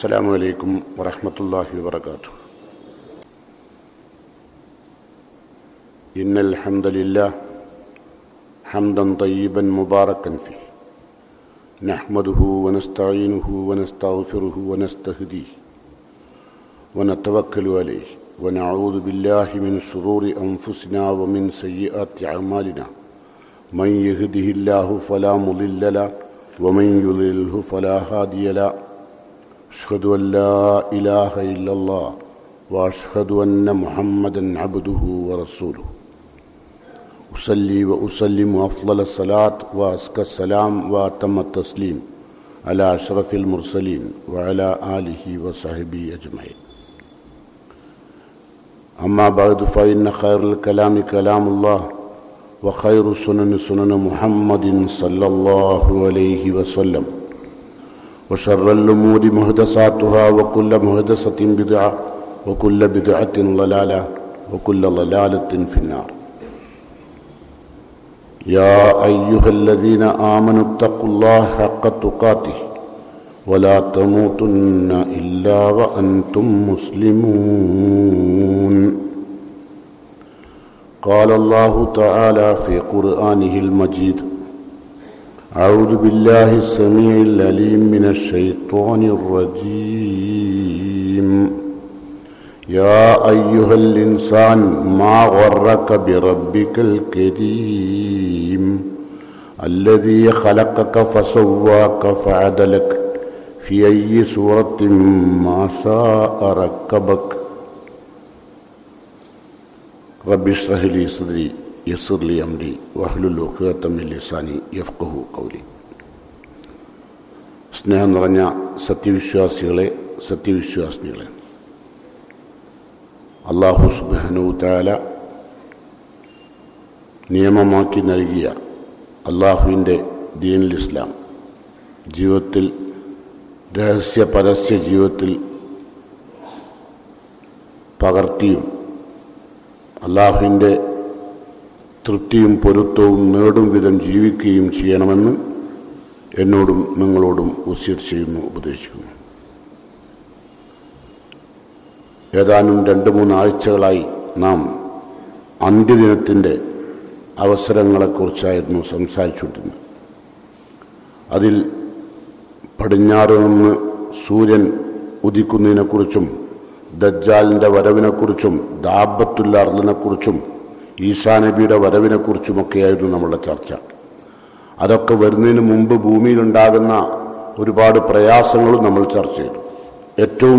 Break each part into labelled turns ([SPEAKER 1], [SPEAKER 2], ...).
[SPEAKER 1] السلام عليكم ورحمة الله وبركاته إن الحمد لله حمدا طيبا مباركا فيه نحمده ونستعينه ونستغفره ونستهديه ونتوكل عليه ونعوذ بالله من شرور أنفسنا ومن سيئات أعمالنا من يهده الله فلا مضل له ومن يضلله فلا هادي له أشهد أن لا إله إلا الله وأشهد أن محمدا عبده ورسوله أصلي وأسلم أفضل الصلاة وأزكى السلام وأتم التسليم على أشرف المرسلين وعلى آله وصحبه أجمعين أما بعد فإن خير الكلام كلام الله وخير السنن سنن محمد صلى الله عليه وسلم وشر الأمور محدثاتها وكل محدثة بدعة وكل بدعة ضلالة وكل ضلالة في النار يا أيها الذين آمنوا اتقوا الله حق تقاته ولا تموتن إلا وأنتم مسلمون قال الله تعالى في قرآنه المجيد أعوذ بالله السميع العليم من الشيطان الرجيم يا أيها الإنسان ما غرك بربك الكريم الذي خلقك فسواك فعدلك في أي سورة ما شاء ركبك رب اشرح لي صدري يسر لي أمري واحلل عقدة من لساني يفقه قولي സ്നേഹം നിറഞ്ഞ സത്യവിശ്വാസികളെ സത്യവിശ്വാസിനികളെ അള്ളാഹു സുബാനു താല നിയമമാക്കി നൽകിയ അള്ളാഹുവിൻ്റെ ദീനുൽ ഇസ്ലാം ജീവിതത്തിൽ രഹസ്യ പരസ്യ ജീവിതത്തിൽ പകർത്തിയും അള്ളാഹുവിൻ്റെ തൃപ്തിയും പൊരുത്തവും നേടും വിധം ജീവിക്കുകയും ചെയ്യണമെന്ന് എന്നോടും നിങ്ങളോടും ഉസിർ ചെയ്യുന്നു ഉപദേശിക്കുന്നു ഏതാനും രണ്ട് മൂന്ന് ആഴ്ചകളായി നാം അന്ത്യദിനത്തിൻ്റെ അവസരങ്ങളെക്കുറിച്ചായിരുന്നു സംസാരിച്ചുകൊണ്ടിരുന്നത് അതിൽ പടിഞ്ഞാറ് നിന്ന് സൂര്യൻ ഉദിക്കുന്നതിനെക്കുറിച്ചും ദജ്ജാലിൻ്റെ വരവിനെക്കുറിച്ചും ദാബത്തുല്ലാർലിനെക്കുറിച്ചും ഈസാ നബിയുടെ വരവിനെക്കുറിച്ചുമൊക്കെയായിരുന്നു നമ്മളുടെ ചർച്ച അതൊക്കെ വരുന്നതിന് മുമ്പ് ഭൂമിയിലുണ്ടാകുന്ന ഒരുപാട് പ്രയാസങ്ങളും നമ്മൾ ചർച്ച ചെയ്തു ഏറ്റവും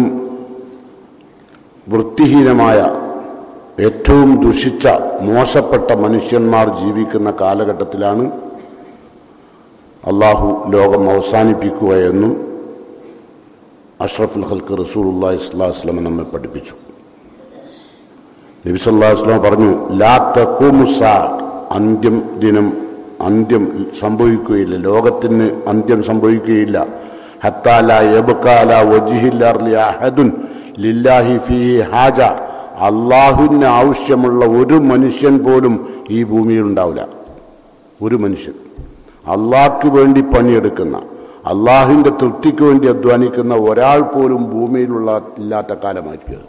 [SPEAKER 1] വൃത്തിഹീനമായ ഏറ്റവും ദുഷിച്ച മോശപ്പെട്ട മനുഷ്യന്മാർ ജീവിക്കുന്ന കാലഘട്ടത്തിലാണ് അള്ളാഹു ലോകം അവസാനിപ്പിക്കുക എന്നും അഷ്റഫുൽ ഹൽക്ക് റസൂൽ ഇസ്ലാസ്ലമ നമ്മെ പഠിപ്പിച്ചു നബി സല്ലാ വസ്ലാം പറഞ്ഞു ലാ തക്കൂമുസ അന്ത്യം ദിനം അന്ത്യം സംഭവിക്കുകയില്ല ലോകത്തിന് അന്ത്യം സംഭവിക്കുകയില്ല ഹത്താല യബക്കാല വജിഹില്ലാർലി അഹദുൻ ലില്ലാഹി ഫി ഹാജ അള്ളാഹുവിന് ആവശ്യമുള്ള ഒരു മനുഷ്യൻ പോലും ഈ ഭൂമിയിൽ ഉണ്ടാവില്ല ഒരു മനുഷ്യൻ അള്ളാഹ്ക്ക് വേണ്ടി പണിയെടുക്കുന്ന അള്ളാഹുവിൻ്റെ തൃപ്തിക്ക് വേണ്ടി അധ്വാനിക്കുന്ന ഒരാൾ പോലും ഭൂമിയിലുള്ള ഇല്ലാത്ത കാലമായിരിക്കും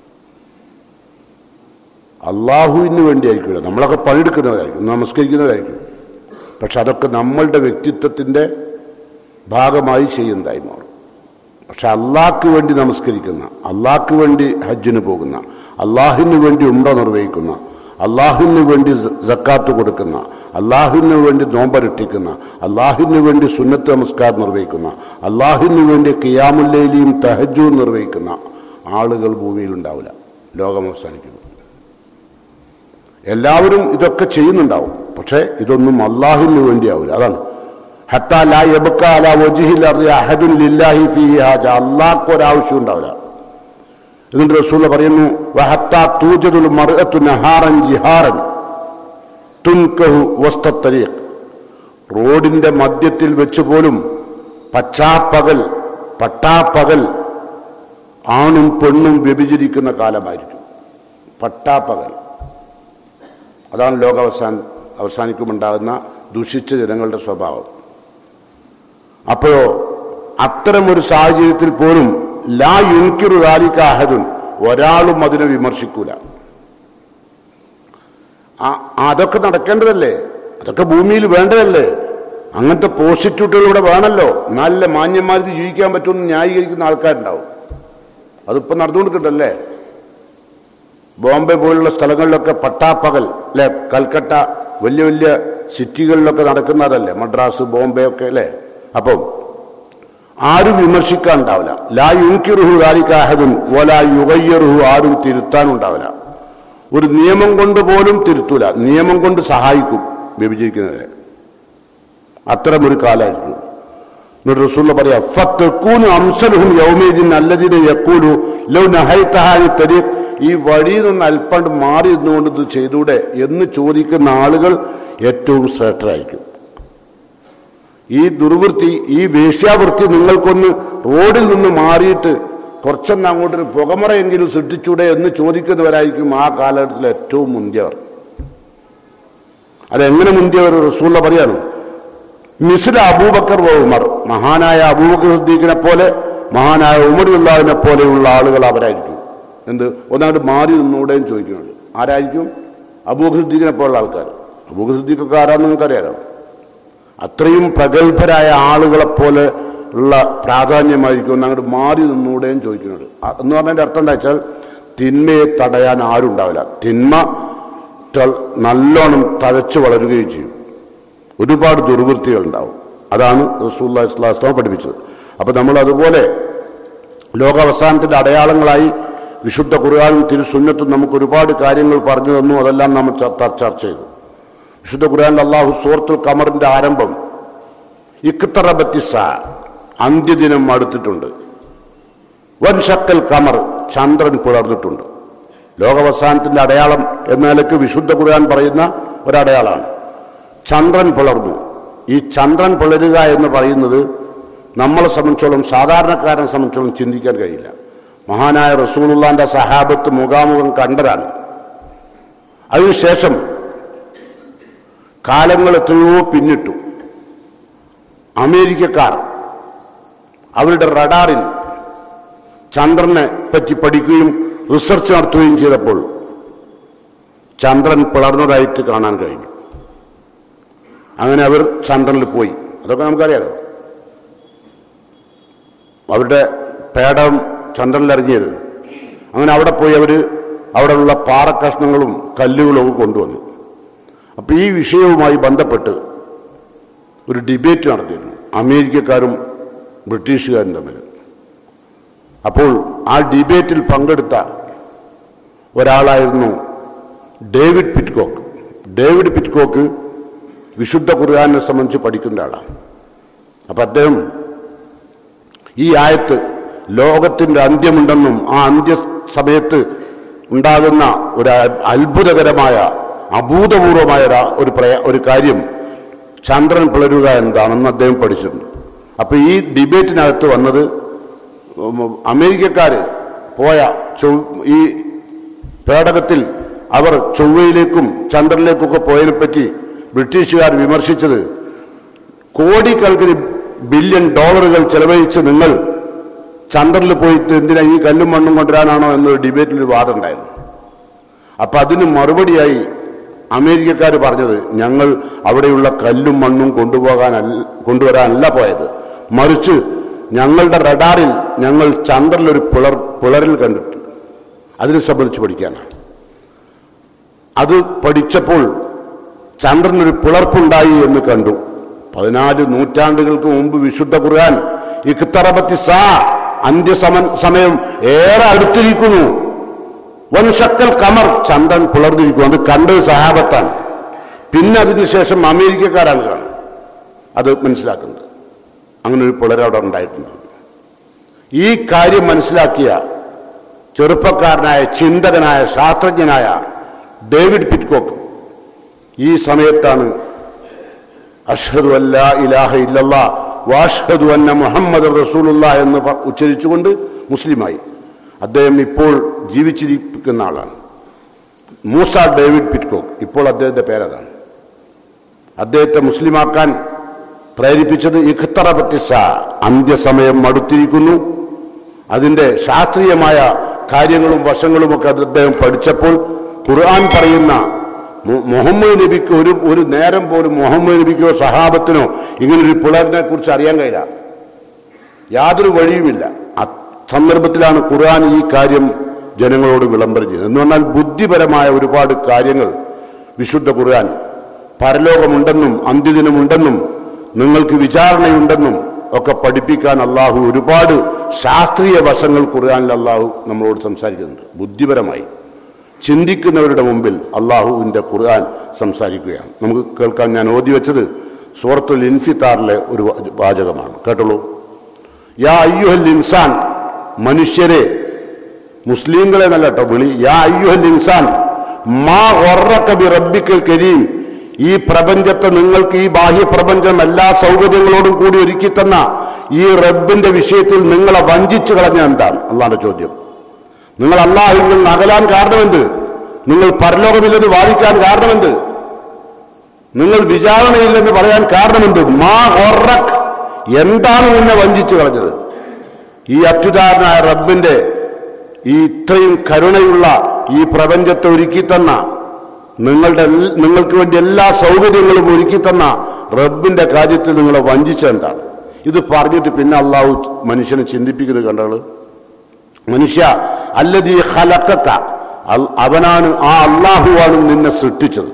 [SPEAKER 1] അള്ളാഹുവിന് വേണ്ടിയായിരിക്കില്ല നമ്മളൊക്കെ പണിയെടുക്കുന്നവരായിരിക്കും നമസ്കരിക്കുന്നവരായിരിക്കും പക്ഷെ അതൊക്കെ നമ്മളുടെ വ്യക്തിത്വത്തിൻ്റെ ഭാഗമായി ചെയ്യുന്നതായി മാറും പക്ഷെ അള്ളാഹ്ക്ക് വേണ്ടി നമസ്കരിക്കുന്ന അള്ളാഹ്ക്ക് വേണ്ടി ഹജ്ജിന് പോകുന്ന അള്ളാഹിന് വേണ്ടി ഉണ്ട നിർവഹിക്കുന്ന അള്ളാഹുവിന് വേണ്ടി ജക്കാത്ത് കൊടുക്കുന്ന അള്ളാഹുവിന് വേണ്ടി നോമ്പരട്ടിക്കുന്ന അള്ളാഹുവിന് വേണ്ടി സുന്നത്ത് നമസ്കാരം നിർവഹിക്കുന്ന അള്ളാഹുവിന് വേണ്ടി കിയാമുല്ലയിലും തഹജുവും നിർവഹിക്കുന്ന ആളുകൾ ഭൂമിയിൽ ഉണ്ടാവില്ല ലോകം അവസാനിക്കുന്നു എല്ലാവരും ഇതൊക്കെ ചെയ്യുന്നുണ്ടാവും പക്ഷേ ഇതൊന്നും അള്ളാഹുവിന് വേണ്ടിയാവില്ല അതാണ് അള്ളാഹ്ക്ക് ഒരാവശ്യം ഉണ്ടാവില്ല എന്നിട്ട് റസൂല പറയുന്നു റോഡിന്റെ മധ്യത്തിൽ വെച്ച് പോലും പച്ചാപ്പകൽ പട്ടാപ്പകൽ ആണും പെണ്ണും വ്യഭിചരിക്കുന്ന കാലമായിരിക്കും പട്ടാപ്പകൽ അതാണ് ലോകാവസാൻ അവസാനിക്കുമുണ്ടാകുന്ന ദുഷിച്ച ജനങ്ങളുടെ സ്വഭാവം അപ്പോഴോ അത്തരമൊരു സാഹചര്യത്തിൽ പോലും ലാ യുൻകിറു ദാലിക അഹദുൻ ഒരാളും അതിനെ വിമർശിക്കൂല ആ- അതൊക്കെ നടക്കേണ്ടതല്ലേ അതൊക്കെ ഭൂമിയിൽ വേണ്ടതല്ലേ അങ്ങനത്തെ പോസിറ്റ്യൂട്ടുകൾ ഇവിടെ വേണമല്ലോ നല്ല മാന്യന്മാർക്ക് ജീവിക്കാൻ പറ്റുമെന്ന് ന്യായീകരിക്കുന്ന ആൾക്കാരുണ്ടാവും അതിപ്പോ നടന്നുകൊണ്ടിരിക്കണ്ടല്ലേ ബോംബെ പോലുള്ള സ്ഥലങ്ങളിലൊക്കെ പട്ടാപ്പകൽ അല്ലെ കൽക്കട്ട വലിയ വലിയ സിറ്റികളിലൊക്കെ നടക്കുന്നതല്ലേ മദ്രാസ് ബോംബെ ഒക്കെ അല്ലേ അപ്പം ആരും വിമർശിക്കാൻ ഉണ്ടാവില്ല ലാ യുൻകിറുഹു ദാലിക്കാഹദുൻ വലാ യുഗയ്യറുഹു ആരും തിരുത്താനുണ്ടാവില്ല ഒരു നിയമം കൊണ്ട് പോലും തിരുത്തൂല നിയമം കൊണ്ട് സഹായിക്കും വ്യഭിചരിക്കുന്നവരെ അത്തരമൊരു കാലമായിരിക്കും എന്നിട്ട് റസൂള്ള പറയാ ഫത്തക്കൂനു അംസലുഹും യൗമേദിൻ അല്ലതിന് യക്കൂലു ലൗ നഹൈതഹാനി തരീഖ് ഈ വഴിയിൽ നിന്ന് അല്പണ്ട് മാറി നിന്നുകൊണ്ട് ഇത് ചെയ്തൂടെ എന്ന് ചോദിക്കുന്ന ആളുകൾ ഏറ്റവും ശ്രേഷ്ഠരായിരിക്കും ഈ ദുർവൃത്തി ഈ വേശ്യാവൃത്തി നിങ്ങൾക്കൊന്ന് റോഡിൽ നിന്ന് മാറിയിട്ട് കുറച്ചൊന്ന് അങ്ങോട്ടൊരു പുകമറയെങ്കിലും സൃഷ്ടിച്ചൂടെ എന്ന് ചോദിക്കുന്നവരായിരിക്കും ആ കാലഘട്ടത്തിൽ ഏറ്റവും മുന്തിയവർ അതെങ്ങനെ മുന്തിയവർ റസൂള്ള പറയാണ് മിസ്ല അബൂബക്കർ വ ഉമർ മഹാനായ അബൂബക്കർ സിദ്ദീഖിനെ പോലെ മഹാനായ ഉമർ ഉള്ളാഹിനെ പോലെയുള്ള ആളുകൾ അവരായിരിക്കും എന്ത് ഒന്നാമത് മാറി നിന്നൂടെയും ചോദിക്കുന്നുണ്ട് ആരായിരിക്കും അബൂബക്കർ സിദ്ദീഖിനെ പോലുള്ള ആൾക്കാർ അബൂബക്കർ സിദ്ദീഖൊക്കെ ആരാന്ന് നിങ്ങൾക്കറിയാലോ അത്രയും പ്രഗത്ഭരായ ആളുകളെ പോലെ ഉള്ള പ്രാധാന്യമായിരിക്കും അങ്ങോട്ട് മാറി നിന്നൂടെയും ചോദിക്കുന്നത് അ- എന്ന് പറഞ്ഞതിന്റെ അർത്ഥം എന്താ വെച്ചാൽ തിന്മയെ തടയാൻ ആരും ഉണ്ടാവില്ല തിന്മ ത- നല്ലോണം തഴച്ചു വളരുകയും ചെയ്യും ഒരുപാട് ദുർവൃത്തികൾ ഉണ്ടാവും അതാണ് റസൂല്ലാ ഇസ്ലാസ്ലാം പഠിപ്പിച്ചത് അപ്പൊ നമ്മൾ അതുപോലെ ലോകാവസാനത്തിന്റെ അടയാളങ്ങളായി വിശുദ്ധ ഖുർആാനും തിരുസുന്നത്തും നമുക്ക് ഒരുപാട് കാര്യങ്ങൾ പറഞ്ഞു തന്നു അതെല്ലാം നമ്മൾ ചർച്ച ചർച്ച ചെയ്തു വിശുദ്ധ ഖുർആാനിൽ അള്ളാഹു സൂറത്തുൽ കമറിന്റെ ആരംഭം ഇക്തറബത്തിസ അന്ത്യദിനം അടുത്തിട്ടുണ്ട് വൻ ശക്കൽ കമർ ചന്ദ്രൻ പിളർന്നിട്ടുണ്ട് ലോകാവസാനത്തിന്റെ അടയാളം എന്ന നിലയ്ക്ക് വിശുദ്ധ ഖുർആൻ പറയുന്ന ഒരടയാളമാണ് ചന്ദ്രൻ പിളർന്നു ഈ ചന്ദ്രൻ പിളരുക എന്ന് പറയുന്നത് നമ്മളെ സംബന്ധിച്ചോളം സാധാരണക്കാരനെ സംബന്ധിച്ചോളം ചിന്തിക്കാൻ കഴിയില്ല മഹാനായ റസൂലുള്ളാന്റെ സഹാബത്ത് മുഖാമുഖം കണ്ടതാണ് അതിനുശേഷം കാലങ്ങൾ എത്രയോ പിന്നിട്ടു അമേരിക്കക്കാർ അവരുടെ റഡാറിൽ ചന്ദ്രനെ പറ്റി പഠിക്കുകയും റിസർച്ച് നടത്തുകയും ചെയ്തപ്പോൾ ചന്ദ്രൻ പിളർന്നതായിട്ട് കാണാൻ കഴിഞ്ഞു അങ്ങനെ അവർ ചന്ദ്രനിൽ പോയി അതൊക്കെ നമുക്കറിയാലോ അവരുടെ പേടം ചന്ദ്രനിൽ ഇറങ്ങിയത് അങ്ങനെ അവിടെ പോയി അവർ അവിടെയുള്ള പാറക്കഷ്ണങ്ങളും കല്ലുകളും ഒക്കെ കൊണ്ടുവന്നു അപ്പൊ ഈ വിഷയവുമായി ബന്ധപ്പെട്ട് ഒരു ഡിബേറ്റ് നടത്തിയിരുന്നു അമേരിക്കക്കാരും ബ്രിട്ടീഷുകാരും തമ്മിൽ അപ്പോൾ ആ ഡിബേറ്റിൽ പങ്കെടുത്ത ഒരാളായിരുന്നു ഡേവിഡ് പിറ്റ്കോക്ക് ഡേവിഡ് പിറ്റ്കോക്ക് വിശുദ്ധ ഖുർആാനെ സംബന്ധിച്ച് പഠിക്കുന്ന ആളാണ് അപ്പൊ അദ്ദേഹം ഈ ആയത്ത് ലോകത്തിന്റെ അന്ത്യമുണ്ടെന്നും ആ അന്ത്യ സമയത്ത് ഉണ്ടാകുന്ന ഒരു അത്ഭുതകരമായ അഭൂതപൂർവമായ ഒരു- ഒരു പ്രയ- ഒരു കാര്യം ചന്ദ്രൻ പിളരുക എന്താണെന്ന് അദ്ദേഹം പഠിച്ചിട്ടുണ്ട് അപ്പൊ ഈ ഡിബേറ്റിനകത്ത് വന്നത് ഉം, അമേരിക്കക്കാര് പോയ ചൊവ്വ ഈ പേടകത്തിൽ അവർ ചൊവ്വയിലേക്കും ചന്ദ്രനിലേക്കൊക്കെ പോയതിനെ പറ്റി ബ്രിട്ടീഷുകാർ വിമർശിച്ചത് കോടിക്കണക്കിന് ബില്യൺ ഡോളറുകൾ ചെലവഴിച്ച് നിങ്ങൾ ചന്ദ്രനിൽ പോയിട്ട് എന്തിനാ ഈ കല്ലും മണ്ണും കൊണ്ടുവരാനാണോ എന്നൊരു ഡിബേറ്റിൽ ഒരു വാദം ഉണ്ടായിരുന്നു അപ്പൊ അതിന് മറുപടിയായി അമേരിക്കക്കാർ പറഞ്ഞത് ഞങ്ങൾ അവിടെയുള്ള കല്ലും മണ്ണും കൊണ്ടുപോകാനല്ല കൊണ്ടുവരാനല്ല പോയത് മറിച്ച് ഞങ്ങളുടെ റഡാറിൽ ഞങ്ങൾ ചന്ദ്രനിലൊരു പിളർ പിളറിൽ കണ്ടിട്ടുണ്ട് അതിനെ സംബന്ധിച്ച് പഠിക്കാനാണ് അത് പഠിച്ചപ്പോൾ ചന്ദ്രനൊരു പിളർപ്പുണ്ടായി എന്ന് കണ്ടു പതിനാല് നൂറ്റാണ്ടുകൾക്ക് മുമ്പ് വിശുദ്ധ ഖുർആൻ ഇഖ്തറബത്തി സാ അന്ത്യസമ സമയം ഏറെ അടുത്തിരിക്കുന്നു വൻഷക്കൽ കമർ ചന്ദ്രൻ പിളർന്നിരിക്കുന്നു അത് കണ്ടത് സഹാബത്താണ് പിന്നെ അതിനുശേഷം അമേരിക്കക്കാരാണ് കാണുന്നത് അത് മനസ്സിലാക്കുന്നത് അങ്ങനെ ഒരു പിളർ അവിടെ ഉണ്ടായിട്ടുണ്ട് ഈ കാര്യം മനസ്സിലാക്കിയ ചെറുപ്പക്കാരനായ ചിന്തകനായ ശാസ്ത്രജ്ഞനായ ഡേവിഡ് പിറ്റ്കോക്ക് ഈ സമയത്താണ് അഷ്ഹദു അല്ലാ ഇലാഹ ഇല്ലല്ലാ വാഷ്ഹദു അന്ന മുഹമ്മദ് റസൂലുള്ള എന്ന് പ- ഉച്ചരിച്ചുകൊണ്ട് മുസ്ലിമായി അദ്ദേഹം ഇപ്പോൾ ജീവിച്ചിരിക്കുന്ന ആളാണ് മൂസ ഡേവിഡ് പിറ്റ്കോക്ക് ഇപ്പോൾ അദ്ദേഹത്തിന്റെ പേരതാണ് അദ്ദേഹത്തെ മുസ്ലിമാക്കാൻ പ്രേരിപ്പിച്ചത് ഇഖ്തറബത്തിസ അന്ത്യസമയം അടുത്തിരിക്കുന്നു അതിന്റെ ശാസ്ത്രീയമായ കാര്യങ്ങളും വശങ്ങളുമൊക്കെ അത് അദ്ദേഹം പഠിച്ചപ്പോൾ ഖുർആൻ പറയുന്ന മു- മുഹമ്മദ് നബിക്ക് ഒരു ഒരു നേരം പോലും മുഹമ്മദ് നബിക്കോ സഹാബത്തിനോ ഇങ്ങനൊരു പിളറിനെ കുറിച്ച് അറിയാൻ കഴിയില്ല യാതൊരു വഴിയുമില്ല ആ സന്ദർഭത്തിലാണ് ഖുർആൻ ഈ കാര്യം ജനങ്ങളോട് വിളംബരം ചെയ്തത് എന്ന് പറഞ്ഞാൽ ബുദ്ധിപരമായ ഒരുപാട് കാര്യങ്ങൾ വിശുദ്ധ ഖുർആൻ പരലോകമുണ്ടെന്നും അന്ത്യദിനമുണ്ടെന്നും നിങ്ങൾക്ക് വിചാരണയുണ്ടെന്നും ഒക്കെ പഠിപ്പിക്കാൻ അള്ളാഹു ഒരുപാട് ശാസ്ത്രീയ വശങ്ങൾ ഖുർആനിൽ അള്ളാഹു നമ്മളോട് സംസാരിക്കുന്നുണ്ട് ബുദ്ധിപരമായി ചിന്തിക്കുന്നവരുടെ മുമ്പിൽ അള്ളാഹുവിന്റെ ഖുർആൻ സംസാരിക്കുകയാണ് നമുക്ക് കേൾക്കാൻ ഞാൻ ഓതി വെച്ചത് സൂറത്തുൽ ഇൻഫിത്താറിലെ ഒരു വാ- വാചകമാണ് കേട്ടോളൂ യാ അയ്യുഹൽ ഇൻസാൻ മനുഷ്യരെ മുസ്ലിങ്ങളെ നല്ല കേട്ടോ വിളി യാ അയ്യുഹൽ ഇൻസാൻ മാ ഒറക്ക ബി റബ്ബിക്കൽ കരീം ഈ പ്രപഞ്ചത്തെ നിങ്ങൾക്ക് ഈ ബാഹ്യ പ്രപഞ്ചം എല്ലാ സൗകര്യങ്ങളോടും കൂടി ഒരുക്കി തന്ന ഈ റബ്ബിന്റെ വിഷയത്തിൽ നിങ്ങളെ വഞ്ചിച്ചു കളഞ്ഞ എന്താണ് അള്ളാന്റെ ചോദ്യം നിങ്ങൾ അള്ളാഹിൽ നിന്ന് അകലാൻ കാരണമെന്ത് നിങ്ങൾ പരലോകമില്ലെന്ന് വാദിക്കാൻ കാരണമെന്ത് നിങ്ങൾ വിചാരണയില്ലെന്ന് പറയാൻ കാരണമെന്ത് മാ ഒറക് എന്താണ് നിന്നെ വഞ്ചിച്ചു കളഞ്ഞത് ഈ അത്യുദാരനായ റബ്ബിന്റെ ഈ ഇത്രയും കരുണയുള്ള ഈ പ്രപഞ്ചത്തെ ഒരുക്കി തന്ന നിങ്ങളുടെ എൽ- നിങ്ങൾക്ക് വേണ്ടി എല്ലാ സൗകര്യങ്ങളും ഒരുക്കി തന്ന റബ്ബിന്റെ കാര്യത്തിൽ നിങ്ങളെ വഞ്ചിച്ചെന്താണ് ഇത് പറഞ്ഞിട്ട് പിന്നെ അള്ളാഹു മനുഷ്യനെ ചിന്തിപ്പിക്കുന്നത് കണ്ടത് മനുഷ്യ അല്ലതീ ഹലക്കക്ക അൽ- അവനാണ് ആ അള്ളാഹുവാണ് നിന്നെ സൃഷ്ടിച്ചത്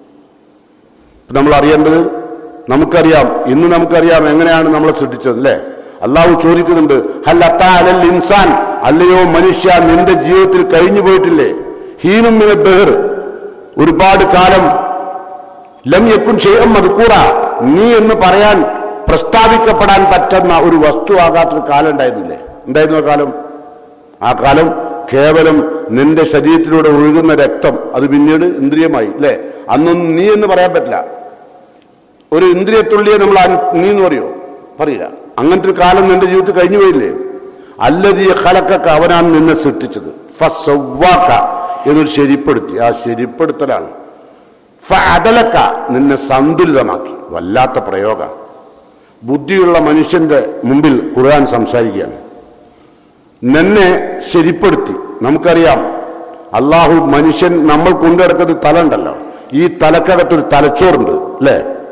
[SPEAKER 1] നമ്മൾ അറിയേണ്ടത് നമുക്കറിയാം ഇന്ന് നമുക്കറിയാം എങ്ങനെയാണ് നമ്മളെ സൃഷ്ടിച്ചത് അല്ലേ അള്ളാഹു ചോദിക്കുന്നുണ്ട് ഹൽ അത്താ അലൽ ഇൻസാൻ അല്ലയോ മനുഷ്യ നിന്റെ ജീവിതത്തിൽ കഴിഞ്ഞു പോയിട്ടില്ലേ ഹീനും മിന ബഹർ ഒരുപാട് കാലം ലം യക്കുൻ ചെയ്യാൻ മതുക്കൂറ നീ എന്ന് പറയാൻ പ്രസ്താവിക്കപ്പെടാൻ പറ്റുന്ന ഒരു വസ്തു ആകാത്തൊരു കാലം ഉണ്ടായിരുന്നില്ലേ ഉണ്ടായിരുന്ന കാലം ആ കാലം കേവലം നിന്റെ ശരീരത്തിലൂടെ ഒഴുകുന്ന രക്തം അത് പിന്നീട് ഇന്ദ്രിയമായി അല്ലേ അന്നൊന്നും നീ എന്ന് പറയാൻ പറ്റില്ല ഒരു ഇന്ദ്രിയത്തുള്ളിയെ നമ്മൾ അൻ- നീ എന്ന് പറയോ പറയില്ല അങ്ങനത്തെ ഒരു കാലം നിന്റെ ജീവിതത്തിൽ കഴിഞ്ഞു പോയില്ലേ അല്ലതീ ഹലക്കൊക്കെ അവനാണ് നിന്നെ സൃഷ്ടിച്ചത് ഫസവ്വാക്ക എന്നൊരു ശരിപ്പെടുത്തി ആ ശരിപ്പെടുത്തലാണ് ഫഅദലക്ക നിന്നെ സന്തുലിതമാക്കി വല്ലാത്ത പ്രയോഗ ബുദ്ധിയുള്ള മനുഷ്യന്റെ മുമ്പിൽ ഖുർആൻ സംസാരിക്കുകയാണ് നിന്നെ ശരിപ്പെടുത്തി നമുക്കറിയാം അള്ളാഹു മനുഷ്യൻ നമ്മൾ കൊണ്ടുനടക്കുന്ന തല ഉണ്ടല്ലോ ഈ തലക്കകത്തൊരു തലച്ചോറുണ്ട് അല്ലേ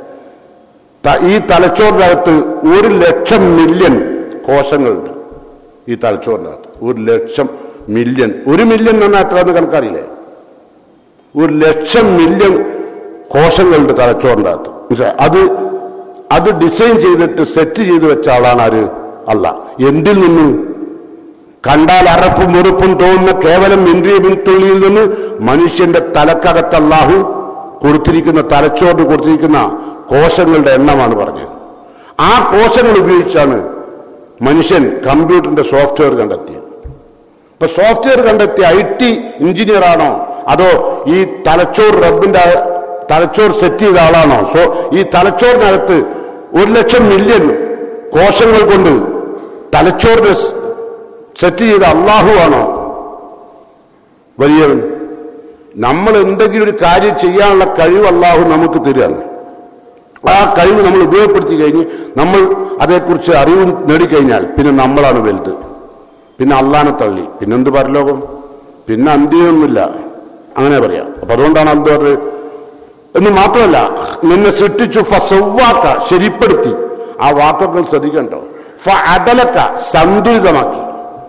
[SPEAKER 1] ത- ഈ തലച്ചോറിനകത്ത് ഒരു ലക്ഷം മില്യൺ കോശങ്ങളുണ്ട് ഈ തലച്ചോറിനകത്ത് ഒരു ലക്ഷം മില്യൺ ഒരു മില്യൺ എന്ന് പറഞ്ഞാൽ എത്ര എന്ന് കണക്കറിയില്ലേ ഒരു ലക്ഷം മില്യൺ കോശങ്ങളുണ്ട് തലച്ചോറിൻ്റെ അകത്ത് മനസ്സിലായോ? അത് അത് ഡിസൈൻ ചെയ്തിട്ട് സെറ്റ് ചെയ്ത് വെച്ച ആളാണ് ആര് അല്ല എന്തിൽ നിന്ന് കണ്ടാൽ അറപ്പും വെറുപ്പും തോന്നുന്ന കേവലം ഇന്ദ്രിയ പിൻതുള്ളിയിൽ നിന്ന് മനുഷ്യന്റെ തലക്കകത്ത് അല്ലാഹു കൊടുത്തിരിക്കുന്ന തലച്ചോറിന് കൊടുത്തിരിക്കുന്ന കോശങ്ങളുടെ എണ്ണമാണ് പറഞ്ഞത് ആ കോശങ്ങൾ ഉപയോഗിച്ചാണ് മനുഷ്യൻ കമ്പ്യൂട്ടറിന്റെ സോഫ്റ്റ്വെയർ കണ്ടെത്തിയത് ഇപ്പൊ സോഫ്റ്റ്വെയർ കണ്ടെത്തിയ ഐ ടി എഞ്ചിനീയർ ആണോ അതോ ഈ തലച്ചോർ റബ്ബിന്റെ തലച്ചോർ സെറ്റ് ചെയ്ത ആളാണോ സോ ഈ തലച്ചോറിനകത്ത് ഒരു ലക്ഷം മില്യൺ കോശങ്ങൾ കൊണ്ട് തലച്ചോറിനെ സ് സെറ്റ് ചെയ്ത അള്ളാഹു ആണോ വലിയവൻ നമ്മൾ എന്തെങ്കിലും ഒരു കാര്യം ചെയ്യാനുള്ള കഴിവ് അള്ളാഹു നമുക്ക് തരികയാണ് ആ കഴിവ് നമ്മൾ ഉപയോഗപ്പെടുത്തി കഴിഞ്ഞ് നമ്മൾ അതേക്കുറിച്ച് അറിവ് നേടിക്കഴിഞ്ഞാൽ പിന്നെ നമ്മളാണ് വലുത് പിന്നെ അള്ളാനെ തള്ളി പിന്നെന്ത് പരലോകം പിന്നെ അന്ത്യമൊന്നുമില്ല അങ്ങനെ പറയാം അപ്പൊ അതുകൊണ്ടാണ് എന്ത് പറഞ്ഞത് എന്ന് മാത്രമല്ല നിന്നെ സൃഷ്ടിച്ചു ഫസവ്വാക്ക ശരിപ്പെടുത്തി ആ വാക്കുകൾ ശ്രദ്ധിക്കണ്ടോ ഫ അടലക്ക സന്തുലിതമാക്കി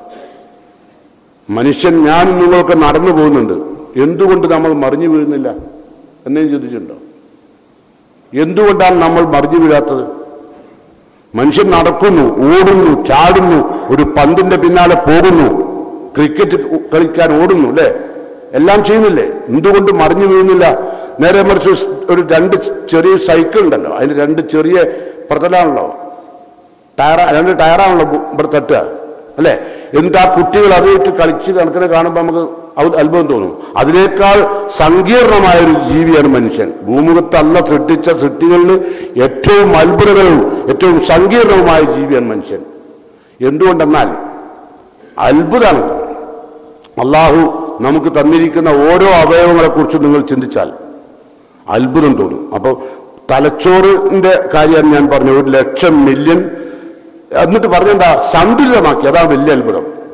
[SPEAKER 1] മനുഷ്യൻ ഞാനും നിങ്ങളൊക്കെ നടന്നു പോകുന്നുണ്ട് എന്തുകൊണ്ട് നമ്മൾ മറിഞ്ഞു വീഴുന്നില്ല എന്നേം ചോദിച്ചിട്ടുണ്ടോ എന്തുകൊണ്ടാണ് നമ്മൾ മറിഞ്ഞു വീഴാത്തത് മനുഷ്യൻ നടക്കുന്നു ഓടുന്നു ചാടുന്നു ഒരു പന്തിന്റെ പിന്നാലെ പോകുന്നു ക്രിക്കറ്റ് കളിക്കാൻ ഓടുന്നു അല്ലേ എല്ലാം ചെയ്യുന്നില്ലേ എന്തുകൊണ്ട് മറിഞ്ഞു വീഴുന്നില്ല നേരെ മറിച്ച് ഒരു സ്- ഒരു രണ്ട് ചെറിയ സൈക്കിൾ ഉണ്ടല്ലോ അതിന് രണ്ട് ചെറിയ പ്രതലാണല്ലോ ടയറ രണ്ട് ടയറാണല്ലോ ബു- ഇവിടെ തട്ടുക അല്ലേ എന്നിട്ട് ആ കുട്ടികൾ അതുമായിട്ട് കളിച്ച് കണക്കിനെ കാണുമ്പോൾ നമുക്ക് അത് അത്ഭുതം തോന്നും അതിനേക്കാൾ സങ്കീർണമായ ഒരു ജീവിയാണ് മനുഷ്യൻ ഭൂമുഖത്ത് അല്ല സൃഷ്ടിച്ച സൃഷ്ടികളിൽ ഏറ്റവും അത്ഭുതകരവും ഏറ്റവും സങ്കീർണവുമായ ജീവിയാണ് മനുഷ്യൻ എന്തുകൊണ്ടെന്നാൽ അത്ഭുതമാണ് അള്ളാഹു നമുക്ക് തന്നിരിക്കുന്ന ഓരോ അവയവങ്ങളെക്കുറിച്ചും നിങ്ങൾ ചിന്തിച്ചാൽ അത്ഭുതം തോന്നും അപ്പോൾ തലച്ചോറിന്റെ കാര്യമാണ് ഞാൻ പറഞ്ഞത് ഒരു ലക്ഷം മില്യൺ എന്നിട്ട് പറഞ്ഞെന്താ സന്തുലിതമാക്കി അതാണ് വലിയ അത്ഭുതം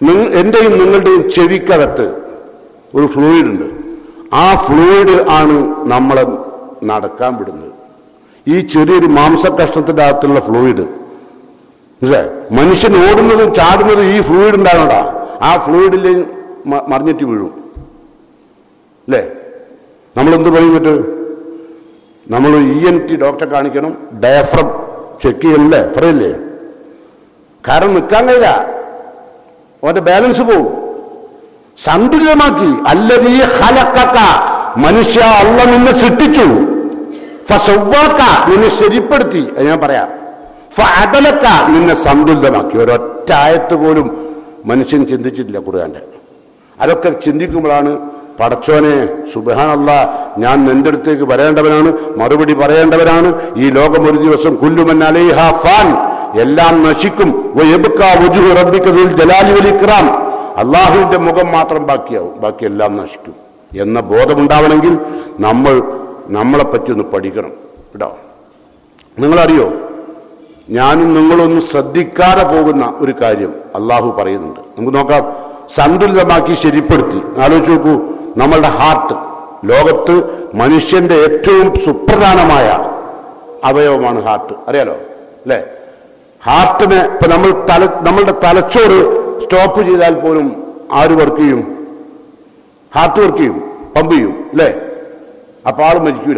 [SPEAKER 1] നിങ്ങ- എന്റെയും നിങ്ങളുടെയും ചെവിക്കകത്ത് ഒരു ഫ്ലൂയിഡ് ഉണ്ട് ആ ഫ്ലൂയിഡ് ആണ് നമ്മളെ നടക്കാൻ വിടുന്നത് ഈ ചെറിയൊരു മാംസകഷ്ണത്തിന്റെ അകത്തുള്ള ഫ്ലൂയിഡ് മനസ്സിലായോ? മനുഷ്യൻ ഓടുന്നതും ചാടുന്നതും ഈ ഫ്ലൂയിഡ് ഉണ്ടാകണ്ട ആ ഫ്ലൂയിഡിൽ മറിഞ്ഞിട്ട് വീഴും അല്ലേ നമ്മൾ എന്ത് പറയും എന്നിട്ട് നമ്മൾ ഇ എൻ ടി ഡോക്ടറെ കാണിക്കണം ഡയഫ്രം ചെക്ക് ചെയ്യണല്ലേ പറയില്ലേ കാരണം നിൽക്കാൻ കഴിയില്ല അവന്റെ ബാലൻസ് പോവും സന്തുലിതമാക്കി അല്ലതീ ഹലക്കക്ക മനുഷ്യ അള്ള നിന്നെ സൃഷ്ടിച്ചു ഫസവ്വാക്ക നിന്നെ ശരിപ്പെടുത്തി അത് ഞാൻ പറയാം ഫഅദലക്ക നിന്നെ സന്തുലിതമാക്കി ഒരൊറ്റ ആയത്ത് പോലും മനുഷ്യൻ ചിന്തിച്ചിട്ടില്ല ഖുർആന്റെ അതൊക്കെ ചിന്തിക്കുമ്പോഴാണ് പടച്ചോനെ സുബാനല്ല ഞാൻ നിന്റെ അടുത്തേക്ക് വരേണ്ടവനാണ് മറുപടി പറയേണ്ടവനാണ് ഈ ലോകം ഒരു ദിവസം കുല്ലുമൻ അലൈഹ ഫാൻ എല്ലാം നശിക്കും വയബ്കാ വജുഹു റബ്ബിക ദുൽ ജലാലി വൽ ഇക്റാം അള്ളാഹുവിന്റെ മുഖം മാത്രം ബാക്കിയാവും ബാക്കി എല്ലാം നശിക്കും എന്ന ബോധമുണ്ടാവണമെങ്കിൽ നമ്മൾ നമ്മളെ പറ്റി ഒന്ന് പഠിക്കണം കേട്ടോ നിങ്ങളറിയോ ഞാനും നിങ്ങളൊന്നും ശ്രദ്ധിക്കാതെ പോകുന്ന ഒരു കാര്യം അള്ളാഹു പറയുന്നുണ്ട് നമുക്ക് നോക്കാം സന്തുലിതമാക്കി ശരിപ്പെടുത്തി ആലോചിച്ച് നോക്കൂ നമ്മളുടെ ഹാർട്ട് ലോകത്ത് മനുഷ്യന്റെ ഏറ്റവും സുപ്രധാനമായ അവയവമാണ് ഹാർട്ട് അറിയാലോ അല്ലേ ഹാർട്ടിനെ ഇപ്പൊ നമ്മൾ തല നമ്മളുടെ തലച്ചോറ് സ്റ്റോപ്പ് ചെയ്താൽ പോലും ആര് വർക്ക് ചെയ്യും ഹാർട്ട് വർക്ക് ചെയ്യും പമ്പ് ചെയ്യും അല്ലേ അപ്പൊ ആള് മരിക്കൂല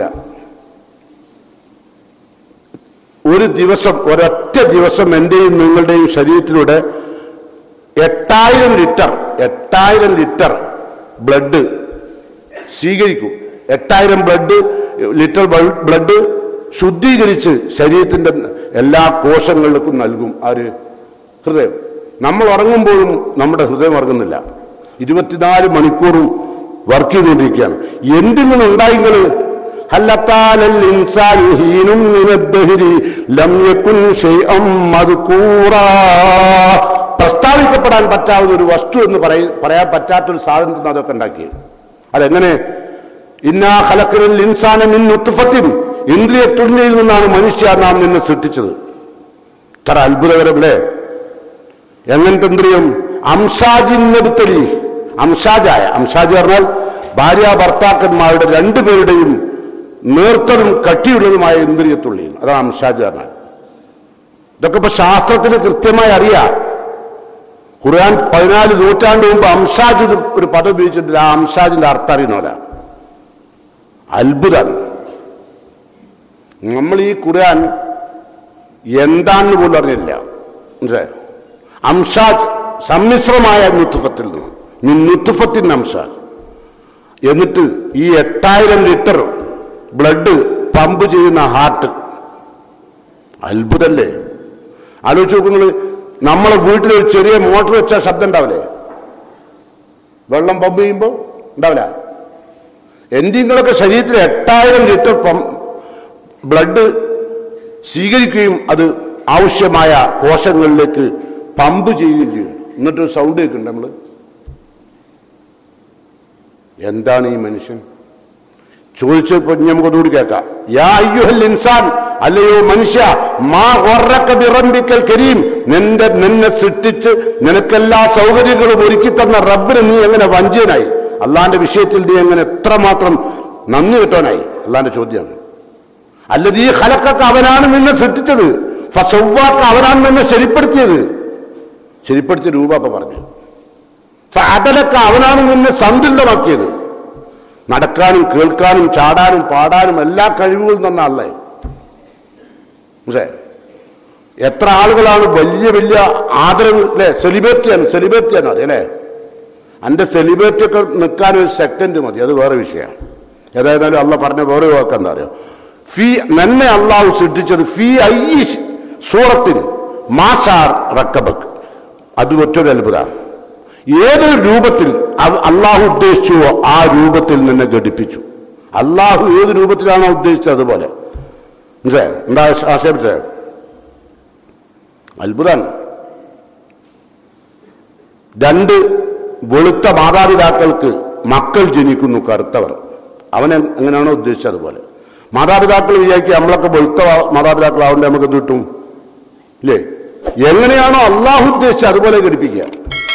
[SPEAKER 1] ഒരു ദിവസം ഒരൊറ്റ ദിവസം എന്റെയും നിങ്ങളുടെയും ശരീരത്തിലൂടെ എട്ടായിരം ലിറ്റർ എട്ടായിരം ലിറ്റർ ബ്ലഡ് സ്വീകരിക്കും എട്ടായിരം ബ്ലഡ് ലിറ്റർ ബ്ലഡ് ശുദ്ധീകരിച്ച് ശരീരത്തിന്റെ എല്ലാ കോശങ്ങൾക്കും നൽകും ആര് ഹൃദയം നമ്മൾ ഉറങ്ങുമ്പോഴും നമ്മുടെ ഹൃദയം ഉറങ്ങുന്നില്ല ഇരുപത്തിനാല് മണിക്കൂറും വർക്ക് ചെയ്തുകൊണ്ടിരിക്കുകയാണ് എന്തിനും ഉണ്ടായിങ്ങള് ഹല്ലത്താലൽ ഇൻസാനു ഹീനും മിനദ്ദഹരി ലം യകുൻ ശൈഅം മദ്കൂറാ പ്രസ്താവിക്കപ്പെടാൻ പറ്റാവുന്ന ഒരു വസ്തു എന്ന് പറയ- പറയാൻ പറ്റാത്തൊരു സാധനത്തിന് അതൊക്കെ ഉണ്ടാക്കി അതെങ്ങനെ ഇന്നാ ഖലഖനൽ ഇൻസാന മിൻ നുത്ഫത്തിൻ ഇന്ദ്രിയ തുള്ളിയിൽ നിന്നാണ് മനുഷ്യ നാം നിന്നെ സൃഷ്ടിച്ചത് ഇത്ര അത്ഭുതകരമല്ലേ എങ്ങനത്തെ ഇന്ദ്രിയം അംസാജിന്നടുത്തലി അംസാജായ അംസാജ് പറഞ്ഞാൽ ഭാര്യ ഭർത്താക്കന്മാരുടെ രണ്ടുപേരുടെയും നേർത്തതും കട്ടിയുള്ളതുമായ ഇന്ദ്രിയത്തുള്ളിയിൽ അതാണ് അംസാജ് പറഞ്ഞാൽ ഇതൊക്കെ ഇപ്പൊ ശാസ്ത്രത്തിന് കൃത്യമായി അറിയാം ഖുർആൻ പതിനാല് നൂറ്റാണ്ട് മുമ്പ് അംസാജ് എന്ന് ഒരു പദം ഉപയോഗിച്ചിട്ടില്ല ആ അംസാജിന്റെ അർത്ഥം അറിയുന്നവരാ അത്ഭുതം നമ്മൾ ഈ ഖുർആൻ എന്താണെന്ന് പോലും അറിഞ്ഞില്ല മനസ്സിലായോ അംസാജ് സമ്മിശ്രമായ നുത്തുഫത്തിൽ നിന്ന് മിൻ നുത്തുഫത്തിൻ അംസാജ് എന്നിട്ട് ഈ എട്ടായിരം ലിറ്റർ ബ്ലഡ് പമ്പ് ചെയ്യുന്ന ഹാർട്ട് അത്ഭുതല്ലേ ആലോചിച്ച് നോക്കുന്നത് നമ്മളെ വീട്ടിൽ ഒരു ചെറിയ മോട്ടർ വെച്ചാൽ ശബ്ദം ഉണ്ടാവില്ലേ വെള്ളം പമ്പ് ചെയ്യുമ്പോൾ ഉണ്ടാവില്ല എന്തെങ്കിലുമൊക്കെ ശരീരത്തിൽ എട്ടായിരം ലിറ്റർ പം ബ്ലഡ് സ്വീകരിക്കുകയും അത് ആവശ്യമായ കോശങ്ങളിലേക്ക് പമ്പ് ചെയ്യുകയും ചെയ്യും എന്നിട്ട് സൗണ്ട് കേൾക്കുന്നുണ്ട് നമ്മൾ എന്താണ് ഈ മനുഷ്യൻ ചോദിച്ചപ്പോ നമുക്കൊന്നുകൂടി കേൾക്കാം യാ അയ്യുഹൽ ഇൻസാൻ അല്ലയോ മനുഷ്യ മാ ഒറക്ക ബിറമ്പിക്കൽ കരീം നിന്റെ നിന്നെ സൃഷ്ടിച്ച് നിനക്കെല്ലാ സൗകര്യങ്ങളും ഒരുക്കി തന്ന റബ്ബിന് നീ എങ്ങനെ വഞ്ചിയനായി അള്ളാന്റെ വിഷയത്തിൽ നീ എങ്ങനെ എത്രമാത്രം നന്ദി കിട്ടാനായി അള്ളാന്റെ ചോദ്യമാണ് അല്ലത് ഈ ഹലക്കൊക്കെ അവനാണ് നിന്നെ സൃഷ്ടിച്ചത് ഫസവ്വാക്ക് അവനാണ് നിന്നെ ശരിപ്പെടുത്തിയത് ശരിപ്പെടുത്തിയ രൂപ അപ്പൊ പറഞ്ഞു ഫഅദലക്ക അവനാണ് നിന്നെ സന്തുലിതമാക്കിയത് നടക്കാനും കേൾക്കാനും ചാടാനും പാടാനും എല്ലാ കഴിവുകളും തന്ന അല്ലേ മനസ്സിലായോ? എത്ര ആളുകളാണ് വലിയ വലിയ ആദരവ് അല്ലെ സെലിബ്രിറ്റിയാണ് സെലിബ്രിറ്റിയാണ് അറിയാം അല്ലേ എന്റെ സെലിബ്രിറ്റി ഒക്കെ നിൽക്കാൻ ഒരു സെക്കൻഡ് മതി അത് വേറെ വിഷയമാണ് ഏതായാലും അള്ള പറഞ്ഞ വേറെ വാക്ക് എന്താ അറിയോ ഫീ നന്നെ അള്ളാഹു സൃഷ്ടിച്ചത് ഫീ ഐ സൂറത്തിന് മാഷാർ റക്കബക്ക് അത് മറ്റൊരു അത്ഭുതമാണ് ഏതൊരു രൂപത്തിൽ അവ- അള്ളാഹു ഉദ്ദേശിച്ചുവോ ആ രൂപത്തിൽ നിന്നെ ഘടിപ്പിച്ചു അള്ളാഹു ഏത് രൂപത്തിലാണോ ഉദ്ദേശിച്ചത് അതുപോലെ മനസ്സിലായോ എന്താ ആശയം മനസ്സിലായോ അത്ഭുതമാണ് രണ്ട് വെളുത്ത മാതാപിതാക്കൾക്ക് മക്കൾ ജനിക്കുന്നു കറുത്തവർ അവൻ എങ്ങനെയാണോ ഉദ്ദേശിച്ചത് അതുപോലെ മാതാപിതാക്കൾ വിചാരിക്കുക നമ്മളൊക്കെ വെളുത്ത മാതാപിതാക്കളാവുണ്ട് നമുക്ക് എന്ത് കിട്ടും ഇല്ലേ എങ്ങനെയാണോ അള്ളാഹു ഉദ്ദേശിച്ചത് അതുപോലെ ഘടിപ്പിക്കുക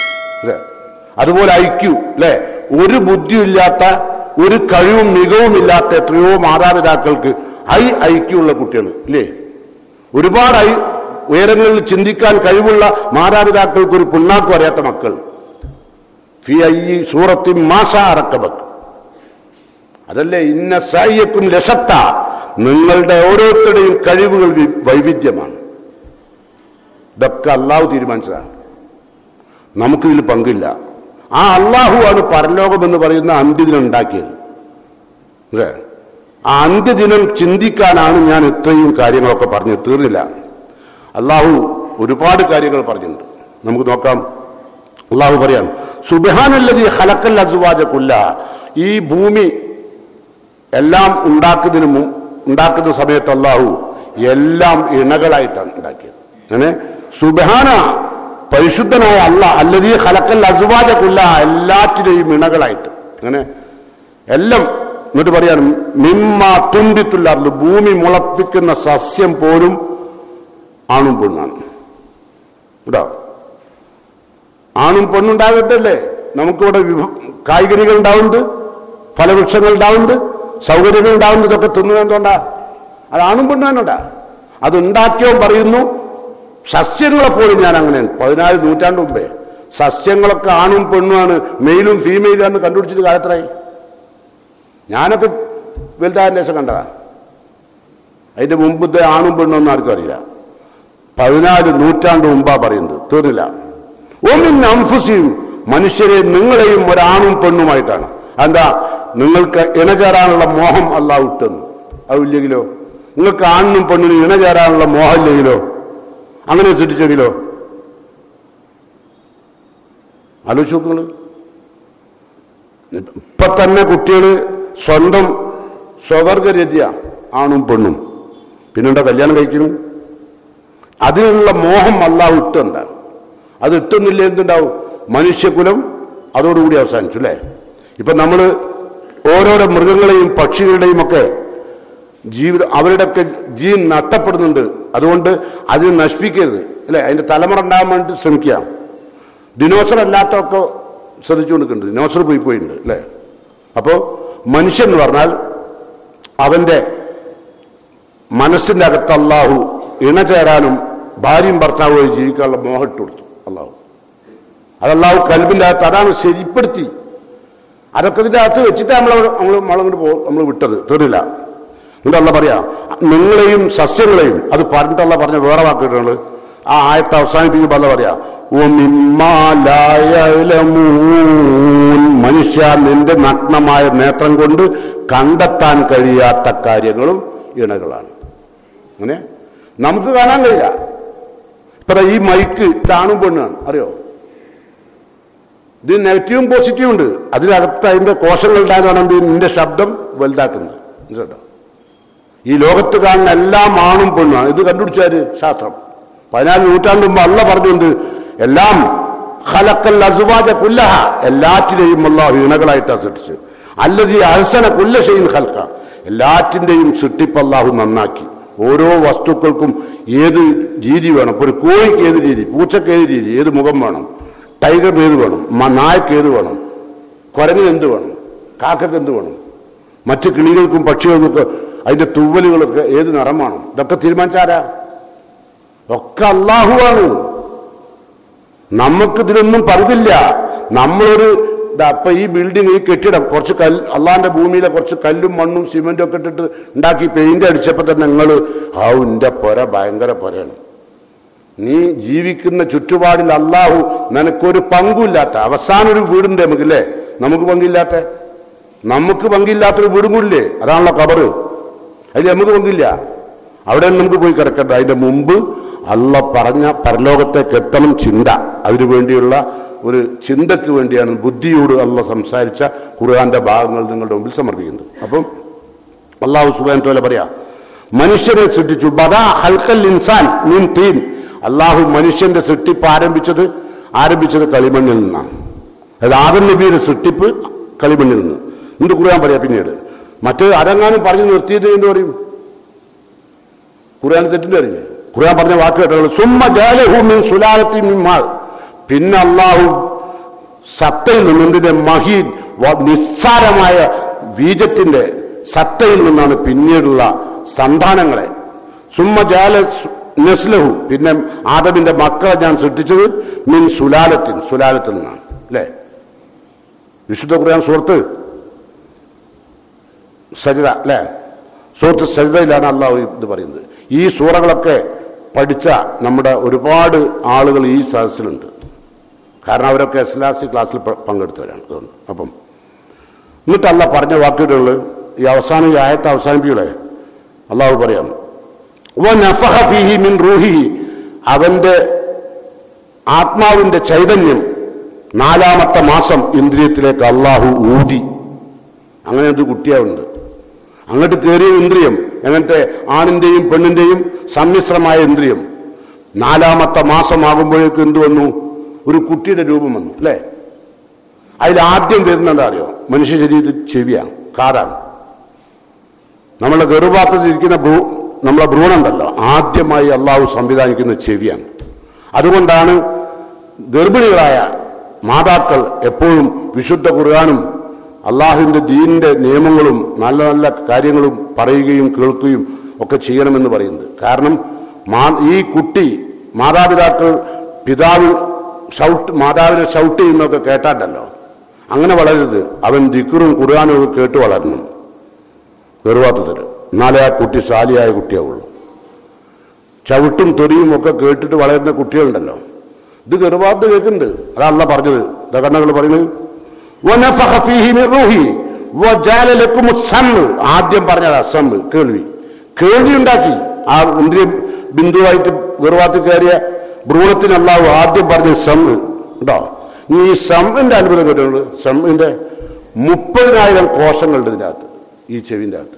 [SPEAKER 1] അല്ലേ അതുപോലെ ഐക്യു അല്ലെ ഒരു ബുദ്ധിയില്ലാത്ത ഒരു കഴിവും മികവും ഇല്ലാത്ത എത്രയോ മാതാപിതാക്കൾക്ക് ഹൈ ഐക്യമുള്ള കുട്ടികൾ ഇല്ലേ ഒരുപാട് ഐ ഉയരങ്ങളിൽ ചിന്തിക്കാൻ കഴിവുള്ള മാതാപിതാക്കൾക്ക് ഒരു പിണ്ണാക്കും അറിയാത്ത മക്കൾ ഫി ഐ സൂറത്തി മാഷ അറക്കബക്ക് അതല്ലേ ഇന്ന സായ്യക്കും ലസത്ത നിങ്ങളുടെ ഓരോരുത്തരുടെയും കഴിവുകൾ വി- വൈവിധ്യമാണ് ഇതൊക്കെ അള്ളാഹു തീരുമാനിച്ചതാണ് നമുക്കിതിൽ പങ്കില്ല ആ അള്ളാഹുവാണ് പരലോകം എന്ന് പറയുന്ന അന്ത്യദിനം ഉണ്ടാക്കിയത് അല്ലേ ആ അന്ത്യദിനം ചിന്തിക്കാനാണ് ഞാൻ ഇത്രയും കാര്യങ്ങളൊക്കെ പറഞ്ഞു തീർന്നില്ല അള്ളാഹു ഒരുപാട് കാര്യങ്ങൾ പറഞ്ഞിട്ടുണ്ട് നമുക്ക് നോക്കാം അള്ളാഹു പറയാം സുബാനല്ലതി ഹലക്കൽ അസുവാജ കൊല്ല ഈ ഭൂമി എല്ലാം ഉണ്ടാക്കുന്നതിന് മു- ഉണ്ടാക്കുന്ന സമയത്ത് അള്ളാഹു എല്ലാം ഇണകളായിട്ടാണ് ഉണ്ടാക്കിയത് അങ്ങനെ സുബാന പരിശുദ്ധനായ അല്ല അല്ലതീ ഹലക്കൽ അസുവാജ കൊല്ല എല്ലാറ്റിനെയും ഇണകളായിട്ട് അങ്ങനെ എല്ലാം എന്നിട്ട് പറയാണ് മിമ്മ തുണ്ടിത്തുള്ളാറിൽ ഭൂമി മുളപ്പിക്കുന്ന സസ്യം പോലും ആണും പെണ്ണാണ് കേട്ടോ ആണും പെണ്ണുണ്ടാകട്ടല്ലേ നമുക്കിവിടെ വിഭ കായ്കനികൾ ഉണ്ടാവുന്നത് ഫലവൃക്ഷങ്ങൾ ഉണ്ടാവുന്നത് സൗകര്യങ്ങൾ ഉണ്ടാവുന്നത് ഇതൊക്കെ തിന്നുന്നത് എന്തുകൊണ്ടാ അത് ആണും പെണ്ണാനുണ്ടാ അത് ഉണ്ടാക്കിയോ പറയുന്നു സസ്യങ്ങളെ പോലും ഞാൻ അങ്ങനെയാണ് പതിനാല് നൂറ്റാണ്ട് മുമ്പേ സസ്യങ്ങളൊക്കെ ആണും പെണ്ണുമാണ് മെയിലും ഫീമെയിലും കണ്ടുപിടിച്ചിട്ട് കാലത്രായി ഞാനൊക്കെ വലുതായതിന് ശേഷം കണ്ടതാ അതിന്റെ മുമ്പത്തെ ആണും പെണ്ണും ഒന്നും ആർക്കും അറിയില്ല പതിനാല് നൂറ്റാണ്ട് മുമ്പാ പറയുന്നത് തീർന്നില്ല ഒന്നും അംഫുസിയും മനുഷ്യരെ നിങ്ങളെയും ഒരാണും പെണ്ണുമായിട്ടാണ് എന്താ നിങ്ങൾക്ക് ഇണചേരാനുള്ള മോഹം അല്ലാഹ് വിട്ടെന്നു അതില്ലെങ്കിലോ നിങ്ങൾക്ക് ആണിനും പെണ്ണിനും ഇണചേരാനുള്ള മോഹം ഇല്ലെങ്കിലോ അങ്ങനെ സൃഷ്ടിച്ചെങ്കിലോ ആലോചിച്ച് നോക്കുങ്ങള് ഇപ്പൊ തന്നെ കുട്ടികൾ സ്വന്തം സ്വവർഗരതിയ ആണും പെണ്ണും പിന്നെന്താ കല്യാണം കഴിക്കുന്നു അതിനുള്ള മോഹം അല്ലാഹ് ഇട്ടെന്താണ് അത് ഇട്ടുന്നില്ല എന്തുണ്ടാവും മനുഷ്യകുലം അതോടുകൂടി അവസാനിച്ചു അല്ലേ ഇപ്പൊ നമ്മൾ ഓരോരോ മൃഗങ്ങളെയും പക്ഷികളുടെയും ഒക്കെ ജീവിതം അവരുടെയൊക്കെ ജീൻ നഷ്ടപ്പെടുന്നുണ്ട് അതുകൊണ്ട് അതിനെ നശിപ്പിക്കരുത് അല്ലെ അതിന്റെ തലമുറ ഉണ്ടാകാൻ വേണ്ടി ശ്രമിക്കുക ദിനോസർ അല്ലാത്തൊക്കെ ശ്രദ്ധിച്ചുകൊണ്ടിരിക്കുന്നുണ്ട് ദിനോസർ പോയി പോയിട്ടുണ്ട് അല്ലേ അപ്പോ മനുഷ്യൻ എന്ന് പറഞ്ഞാൽ അവന്റെ മനസ്സിന്റെ അകത്ത് അള്ളാഹു ഇണചേരാനും ഭാര്യയും ഭർത്താവുമായി ജീവിക്കാനുള്ള മോഹം ഇട്ട് കൊടുത്തു അള്ളാഹു അതല്ലാഹു കൽബിന്റെ അകത്ത് അതാണ് ശരിപ്പെടുത്തി അതൊക്കെ ഇതിന്റെ അകത്ത് വെച്ചിട്ട് നമ്മൾ നമ്മൾ നമ്മളങ്ങോട്ട് പോ നമ്മൾ വിട്ടത് തീർന്നില്ല എന്നിട്ട് അല്ല പറയാ നിങ്ങളെയും സസ്യങ്ങളെയും അത് പറഞ്ഞിട്ടല്ല പറഞ്ഞ വേറെ വാക്കുകൾ ആ ആയത്തെ അവസാനിപ്പിക്കുമ്പോൾ അല്ല പറയാ "ഓ മിമ്മാ ലാ യഅലമൂൻ." മനുഷ്യ നിന്റെ നഗ്നമായ നേത്രം കൊണ്ട് കണ്ടെത്താൻ കഴിയാത്ത കാര്യങ്ങളും ഇണകളാണ് അങ്ങനെ നമുക്ക് കാണാൻ കഴിയില്ല ഇപ്പൊ ദാ ഈ മൈക്ക് ചാണും പെണ്ണാണ് അറിയോ ഇത് നെഗറ്റീവും പോസിറ്റീവും ഉണ്ട് അതിനകത്ത് അതിന്റെ കോശങ്ങൾ ഉണ്ടായതാണ് എന്ത് നിന്റെ ശബ്ദം വലുതാക്കുന്നത് മനസ്സിലുണ്ടോ ഈ ലോകത്ത് കാണുന്ന എല്ലാം ആണും പെണ്ണാണ് ഇത് കണ്ടുപിടിച്ചാര് ശാസ്ത്രം പതിനാല് നൂറ്റാണ്ട് മുമ്പ് അല്ല പറഞ്ഞുണ്ട് എല്ലാം ഖലക്കൽ അസുവാജ കുല്ലഹ എല്ലാറ്റിനെയും അള്ളാഹു ഇണകളായിട്ടാണ് സൃഷ്ടിച്ച് അല്ലതി അഹസന കുല്ലശയും ഖൽക്ക എല്ലാറ്റിന്റെയും സൃഷ്ടിപ്പ് അള്ളാഹു നന്നാക്കി ഓരോ വസ്തുക്കൾക്കും ഏത് രീതി വേണം ഇപ്പൊ ഒരു കോഴിക്ക് ഏത് രീതി പൂച്ചക്ക് ഏത് രീതി ഏത് മുഖം വേണം ടൈഗറിന് ഏത് വേണം മ- നായക്ക് ഏത് വേണം കുരങ്ങിന് എന്ത് വേണം കാക്കക്ക് എന്ത് വേണം മറ്റ് കിളികൾക്കും പക്ഷികൾക്കൊക്കെ അതിന്റെ തൂവലുകളൊക്കെ ഏത് നിറമാണ് ഇതൊക്കെ തീരുമാനിച്ചാരാ ഒക്കെ അള്ളാഹുവാണ് നമുക്ക് ഇതിലൊന്നും പങ്കില്ല നമ്മളൊരു ദാ അപ്പൊ ഈ ബിൽഡിംഗ് ഈ കെട്ടിടം കുറച്ച് കല്ല് അള്ളാന്റെ ഭൂമിയിലെ കുറച്ച് കല്ലും മണ്ണും സിമെന്റും ഒക്കെ ഇട്ടിട്ട് ഉണ്ടാക്കി പെയിന്റ് അടിച്ചപ്പോ തന്നെ നിങ്ങൾ ആ ഉന്റെ പൊര ഭയങ്കര പൊരയാണ് നീ ജീവിക്കുന്ന ചുറ്റുപാടിൽ അള്ളാഹു നിനക്കൊരു പങ്കുമില്ലാത്ത അവസാനം ഒരു വീടുണ്ട് നമുക്കില്ലേ നമുക്ക് പങ്കില്ലാത്ത നമുക്ക് പങ്കില്ലാത്തൊരു വീടും കൂടില്ലേ അതാണല്ലോ കബറ് അതിൽ നമുക്ക് പങ്കില്ല അവിടെ നമുക്ക് പോയി കിടക്കണ്ട അതിന്റെ മുമ്പ് അല്ല പറഞ്ഞ പരലോകത്തേക്ക് എത്തണം ചിന്ത അതിനു വേണ്ടിയുള്ള ഒരു ചിന്തയ്ക്ക് വേണ്ടിയാണ് ബുദ്ധിയോട് അല്ല സംസാരിച്ച ഖുർആന്റെ ഭാഗങ്ങൾ നിങ്ങളുടെ മുമ്പിൽ സമർപ്പിക്കുന്നത് അപ്പം അള്ളാഹു സുബാൻ തോല പറയാ മനുഷ്യനെ സൃഷ്ടിച്ചു ബദാ ഹൽക്കൽ ഇൻസാൻ മീൻ തീൻ അള്ളാഹു മനുഷ്യന്റെ സൃഷ്ടിപ്പ് ആരംഭിച്ചത് ആരംഭിച്ചത് കളിമണ്ണിൽ നിന്നാണ് അതായത് ആദം നബിയുടെ സൃഷ്ടിപ്പ് കളിമണ്ണിൽ നിന്ന് എന്നിട്ട് ഖുർആൻ പറയാ പിന്നീട് മറ്റ് അരങ്ങാനും പറഞ്ഞു നിർത്തിയത് എന്ന് പറയും ഖുർആൻ തെറ്റിന്റെ അറിഞ്ഞു ഖുർആൻ പറഞ്ഞ വാക്ക് കേട്ടോ സുമ്മ ജാലഹു മിൻ സുലാലത്തി മിൻ മാ പിന്നെ അള്ളാഹു സത്തയിൽ നിന്ന് എന്തിന്റെ മഹീൻ വ- നിസ്സാരമായ ബീജത്തിന്റെ സത്തയിൽ നിന്നാണ് പിന്നീടുള്ള സന്താനങ്ങളെ സുമ്മ ജാല സു- നസ്ലഹു പിന്നെ ആദമിന്റെ മക്കളെ ഞാൻ സൃഷ്ടിച്ചത് മിൻ സുലാലത്തിൻ സുലാലത്തിൽ നിന്നാണ് അല്ലേ വിശുദ്ധ ഖുർആൻ സുഹൃത്ത് സരിത അല്ലേ സുഹൃത്ത് സരിതയിലാണ് അള്ളാഹു ഇത് പറയുന്നത് ഈ സൂറകളൊക്കെ പഠിച്ച നമ്മുടെ ഒരുപാട് ആളുകൾ ഈ സദസ്സിലുണ്ട് കാരണം അവരൊക്കെ എസ് എൽ ആർ സി ക്ലാസ്സിൽ പ- പങ്കെടുത്തവരാണ് അതുകൊണ്ട് അപ്പം എന്നിട്ട് അല്ല പറഞ്ഞ വാക്കുകൾ ഈ അവസാനം ഈ ആയത്തെ അവസാനിപ്പിക്കളെ അള്ളാഹു പറയാം വനഫഖ ഫീഹി മിൻ റൂഹിഹി അവന്റെ ആത്മാവിന്റെ ചൈതന്യം നാലാമത്തെ മാസം ഇന്ദ്രിയത്തിലേക്ക് അള്ളാഹു ഊതി അങ്ങനെ ഒരു കുട്ടിയാവുണ്ട് അങ്ങോട്ട് കയറിയ ഇന്ദ്രിയം എങ്ങനത്തെ ആണിന്റെയും പെണ്ണിന്റെയും സമ്മിശ്രമായ ഇന്ദ്രിയം നാലാമത്തെ മാസമാകുമ്പോഴേക്കും എന്ത് വന്നു ഒരു കുട്ടിയുടെ രൂപം വന്നു അല്ലേ അതിൽ ആദ്യം വരുന്നത് അറിയോ മനുഷ്യ ശരീരത്തിൽ ചെവിയാണ് കാതാണ് നമ്മളെ ഗർഭാർത്ഥത്തിൽ ഇരിക്കുന്ന ഭ്രൂ നമ്മളെ ഭ്രൂണുണ്ടല്ലോ ആദ്യമായി അള്ളാഹു സംവിധാനിക്കുന്ന ചെവിയാണ് അതുകൊണ്ടാണ് ഗർഭിണികളായ മാതാക്കൾ എപ്പോഴും വിശുദ്ധ ഖുർആാനും അള്ളാഹുവിൻ്റെ ദീനിന്റെ നിയമങ്ങളും നല്ല നല്ല കാര്യങ്ങളും പറയുകയും കേൾക്കുകയും ഒക്കെ ചെയ്യണമെന്ന് പറയുന്നത് കാരണം മാ- ഈ കുട്ടി മാതാപിതാക്കൾ പിതാവ് ഷൗട്ട് മാതാവിനെ ഷൗട്ട് ചെയ്യുന്നതൊക്കെ കേട്ടാട്ടല്ലോ അങ്ങനെ വളരരുത് അവൻ ദിക്കറും ഖുർആാനും ഒക്കെ കേട്ട് വളരണം ഗർഭാത്തത്തിൽ എന്നാലേ ആ കുട്ടി സാലിയായ കുട്ടിയാവുള്ളൂ ചവിട്ടും തൊടിയും ഒക്കെ കേട്ടിട്ട് വളരുന്ന കുട്ടികളുണ്ടല്ലോ ഇത് ഗർഭാത്ത് കേൾക്കുന്നുണ്ട് അതല്ല പറഞ്ഞത് ഇതാ കണ്ണകൾ പറയുന്നത് വനഫഖ ഫീഹി മിൻ റൂഹി വജഅല ലക്കും സമ്മ് ആദ്യം പറഞ്ഞതാ സമ്മ് കേൾവി കേൾവി ഉണ്ടാക്കി ആ ഇന്ദ്രിയ ബിന്ദുവായിട്ട് ഗർഭാത്തിൽ കയറിയ ഭ്രൂണത്തിന് അല്ലാഹു ആദ്യം പറഞ്ഞ സമ്മ് ഉണ്ടോ ഇനി ഈ സമ്മിന്റെ അത്ഭുതം കേട്ടിട്ടുണ്ട് സമ്മിന്റെ മുപ്പതിനായിരം കോശങ്ങളുണ്ട് ഇതിൻ്റെ അകത്ത് ഈ ചെവിൻ്റെ അകത്ത്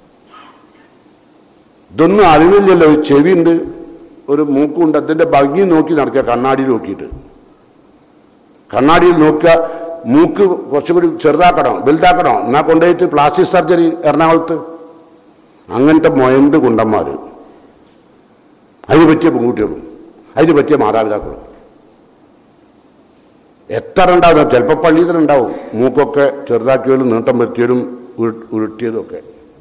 [SPEAKER 1] ഇതൊന്നും അറിവില്ലല്ലോ ഒരു ചെവിയുണ്ട് ഒരു മൂക്കുണ്ട് അതിന്റെ ഭംഗി നോക്കി നടക്കുക കണ്ണാടിയിൽ നോക്കിയിട്ട് കണ്ണാടിയിൽ നോക്കുക മൂക്ക് കുറച്ചുകൂടി ചെറുതാക്കണോ വലുതാക്കണോ എന്നാ കൊണ്ടുപോയിട്ട് പ്ലാസ്റ്റിക് സർജറി എറണാകുളത്ത് അങ്ങനത്തെ മൊയന്ത് കുണ്ടന്മാര് അതിന് പറ്റിയ പെൺകുട്ടികളും അതിന് പറ്റിയ മാതാപിതാക്കളും എത്ര ഉണ്ടാവും ചിലപ്പോൾ പള്ളിയിൽ തന്നെ ഉണ്ടാവും മൂക്കൊക്കെ ചെറുതാക്കിയാലും നീട്ടം വരുത്തിയാലും ഉരു- ഉരുട്ടിയതും ഒക്കെ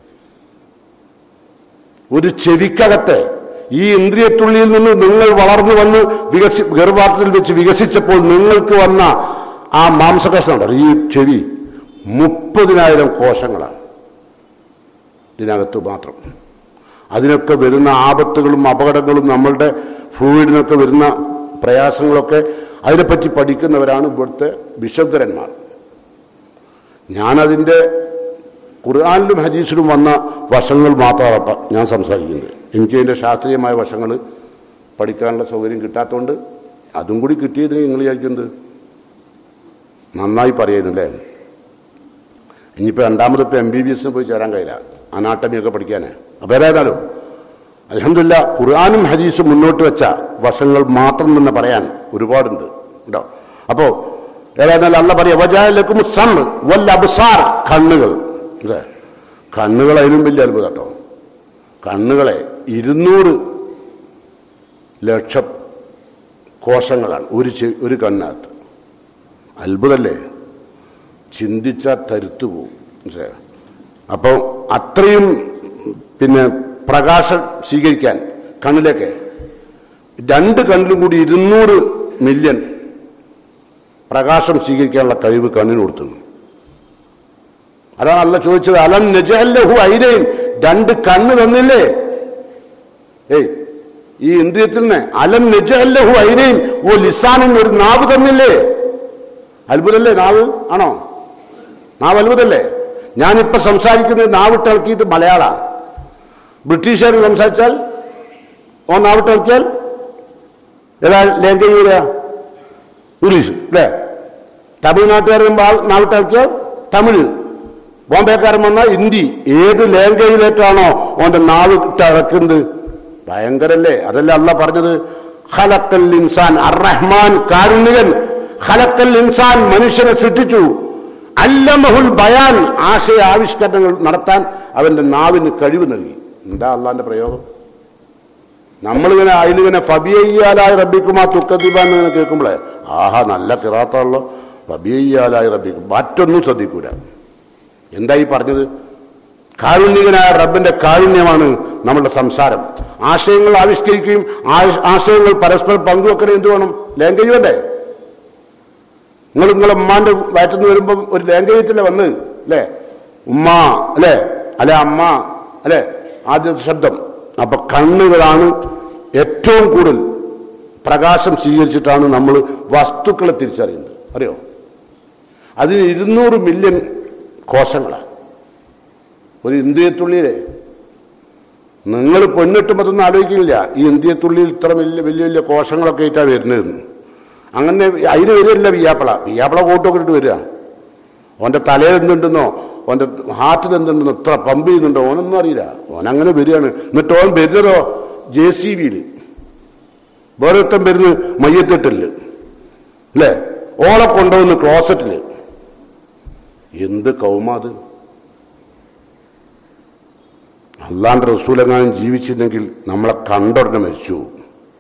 [SPEAKER 1] ഒരു ചെവിക്കകത്ത് ഈ ഇന്ദ്രിയത്തുള്ളിയിൽ നിന്ന് നിങ്ങൾ വളർന്നു വന്ന് വികസി ഗർഭാർത്ഥത്തിൽ വെച്ച് വികസിച്ചപ്പോൾ നിങ്ങൾക്ക് വന്ന ആ മാംസകഷ്ണം ഉണ്ടല്ലോ ഈ ചെവി മുപ്പതിനായിരം കോശങ്ങളാണ് ഇതിനകത്ത് മാത്രം അതിനൊക്കെ വരുന്ന ആപത്തുകളും അപകടങ്ങളും നമ്മളുടെ ഫ്ലൂയിഡിനൊക്കെ വരുന്ന പ്രയാസങ്ങളൊക്കെ അതിനെപ്പറ്റി പഠിക്കുന്നവരാണ് ഇവിടുത്തെ വിശുദ്ധരന്മാർ ഞാനതിൻ്റെ ഖുർആാനിലും ഹദീസിലും വന്ന വശങ്ങൾ മാത്രമാണ് പ- ഞാൻ സംസാരിക്കുന്നത് എനിക്ക് അതിൻ്റെ ശാസ്ത്രീയമായ വശങ്ങൾ പഠിക്കാനുള്ള സൗകര്യം കിട്ടാത്തതുകൊണ്ട് അതും കൂടി കിട്ടിയത് നിങ്ങൾ വിചാരിക്കുന്നത് നന്നായി പറയുന്നല്ലേ ഇനിയിപ്പോൾ രണ്ടാമത് ഇപ്പോൾ എം ബി ബി എസിന് പോയി ചേരാൻ കഴിയില്ല അനാട്ടമിയൊക്കെ പഠിക്കാൻ അപ്പോൾ ഏതായാലും അലഹമില്ല ഖുർആാനും ഹദീസും മുന്നോട്ട് വെച്ച വശങ്ങൾ മാത്രം തന്നെ പറയാൻ ഒരുപാടുണ്ട് ഉണ്ടോ അപ്പോൾ ഏതായാലും അല്ല പറയാം വജാലക്കും സൺ വല്ല അബ്സാർ കണ്ണുകൾ അല്ലേ കണ്ണുകൾ അതിലും വലിയ അത്ഭുതം കേട്ടോ കണ്ണുകളെ ഇരുന്നൂറ് ലക്ഷം കോശങ്ങളാണ് ഒരു ചെ- ഒരു കണ്ണകത്ത് അത്ഭുതല്ലേ ചിന്തിച്ചാൽ തരുത്തു പോകും മനസ്സിലായോ അപ്പോൾ അത്രയും പിന്നെ പ്രകാശം സ്വീകരിക്കാൻ കണ്ണിലേക്ക് രണ്ട് കണ്ണിലും കൂടി ഇരുന്നൂറ് മില്യൺ പ്രകാശം സ്വീകരിക്കാനുള്ള കഴിവ് കണ്ണിന് കൊടുത്തുന്നു അതാണ് അല്ല ചോദിച്ചത് അലം നജല്ലഹു ഐനയും രണ്ട് കണ്ണ് തന്നില്ലേ ഏയ് ഈ ഇന്ദ്രിയത്തിൽ നിന്ന് അലം നജല്ലഹു ഐനയും ഓ ലിസാനും ഒരു നാവ് തന്നില്ലേ അത്ഭുതല്ലേ നാവ് ആണോ നാവ് അത്ഭുതല്ലേ ഞാനിപ്പോ സംസാരിക്കുന്നത് നാവിട്ടിളക്കിയിട്ട് മലയാള ബ്രിട്ടീഷുകാർ സംസാരിച്ചാൽ ഓ നാവിട്ടിളക്കിയാൽ ഏതാ ലാംഗ്വേജ് വരിക ഇംഗ്ലീഷ് അല്ലേ തമിഴ്നാട്ടുകാരൻ നാവിട്ടിളക്കിയാൽ തമിഴ് ബോംബെക്കാരൻ വന്നാൽ ഹിന്ദി ഏത് ലാംഗ്വേജിലേക്കാണോ ഓന്റെ നാവ് ഇട്ടിളക്കുന്നത് ഭയങ്കരല്ലേ അതല്ല അല്ല പറഞ്ഞത് ഖലക്കൽ ഇൻസാൻ അർ റഹ്മാൻ കാരുണ്യകൻ ഖലക്കൽ ഇൻസാൻ മനുഷ്യനെ സൃഷ്ടിച്ചു അല്ലമഹുൽ ബയാൻ ആശയ ആവിഷ്കരണങ്ങൾ നടത്താൻ അവന്റെ നാവിന് കഴിവ് നൽകി എന്താ അള്ളാന്റെ പ്രയോഗം നമ്മളിങ്ങനെ അതിലിങ്ങനെ ഫബിയാലായ റബ്ബിക്കുമാ തുക്കദീബ എന്ന് കേൾക്കുമ്പോഴേ ആഹാ നല്ല കിറാത്തുള്ളൂ വബിയാലായി റബ്ബിക്കും മറ്റൊന്നും ശ്രദ്ധിക്കൂല എന്തായി പറഞ്ഞത് കാരുണ്യകനായ റബ്ബിന്റെ കാരുണ്യമാണ് നമ്മളുടെ സംസാരം ആശയങ്ങൾ ആവിഷ്കരിക്കുകയും ആ- ആശയങ്ങൾ പരസ്പരം പങ്കുവെക്കണേ എന്ത് വേണം ലാംഗ്വേജ് വേണ്ടേ നിങ്ങൾ നിങ്ങളെ ഉമ്മാന്റെ വയറ്റുനിന്ന് വരുമ്പം ഒരു ലാംഗ്വേജിലല്ലേ വന്ന് അല്ലേ ഉമ്മ അല്ലേ അല്ലെ അമ്മ അല്ലെ ആദ്യത്തെ ശബ്ദം അപ്പൊ കണ്ണുകളാണ് ഏറ്റവും കൂടുതൽ പ്രകാശം സ്വീകരിച്ചിട്ടാണ് നമ്മൾ വസ്തുക്കളെ തിരിച്ചറിയുന്നത് അറിയോ അതിന് ഇരുന്നൂറ് മില്യൺ കോശങ്ങളാണ് ഒരു ഇന്ത്യത്തുള്ളിയിലെ നിങ്ങൾ പെണ്ണിട്ടുമ്പോൾ അതൊന്നും ആലോചിക്കില്ല ഈ ഇന്ത്യത്തുള്ളിയിൽ ഇത്ര വലിയ വലിയ വലിയ കോശങ്ങളൊക്കെ ആയിട്ടാണ് വരുന്നതെന്ന് അങ്ങനെ അതിന് വരില്ല വിയാപ്പള വിയാപ്പള കോട്ടൊക്കെ ഇട്ട് വരിക ഓൻ്റെ തലയിൽ എന്തുണ്ടെന്നോ ഓൻ്റെ ഹാർട്ടിൽ എന്തുണ്ടെന്നോ ഇത്ര പമ്പ് ചെയ്യുന്നുണ്ടോ ഓനൊന്നും അറിയില്ല ഓൻ അങ്ങനെ വരികയാണ് എന്നിട്ട് ഓൻ വരുന്നതോ ജെ സി ബിയിൽ വേറൊരുത്തൻ വരുന്നത് മയ്യത്തെട്ടില് അല്ലേ ഓളെ കൊണ്ടുവന്ന് ക്ലോസറ്റില് എന്ത് കൗമാത് അള്ളാന്റെ റസൂലെങ്ങാനും ജീവിച്ചിരുന്നെങ്കിൽ നമ്മളെ കണ്ടൊടനെ മരിച്ചു പോകും.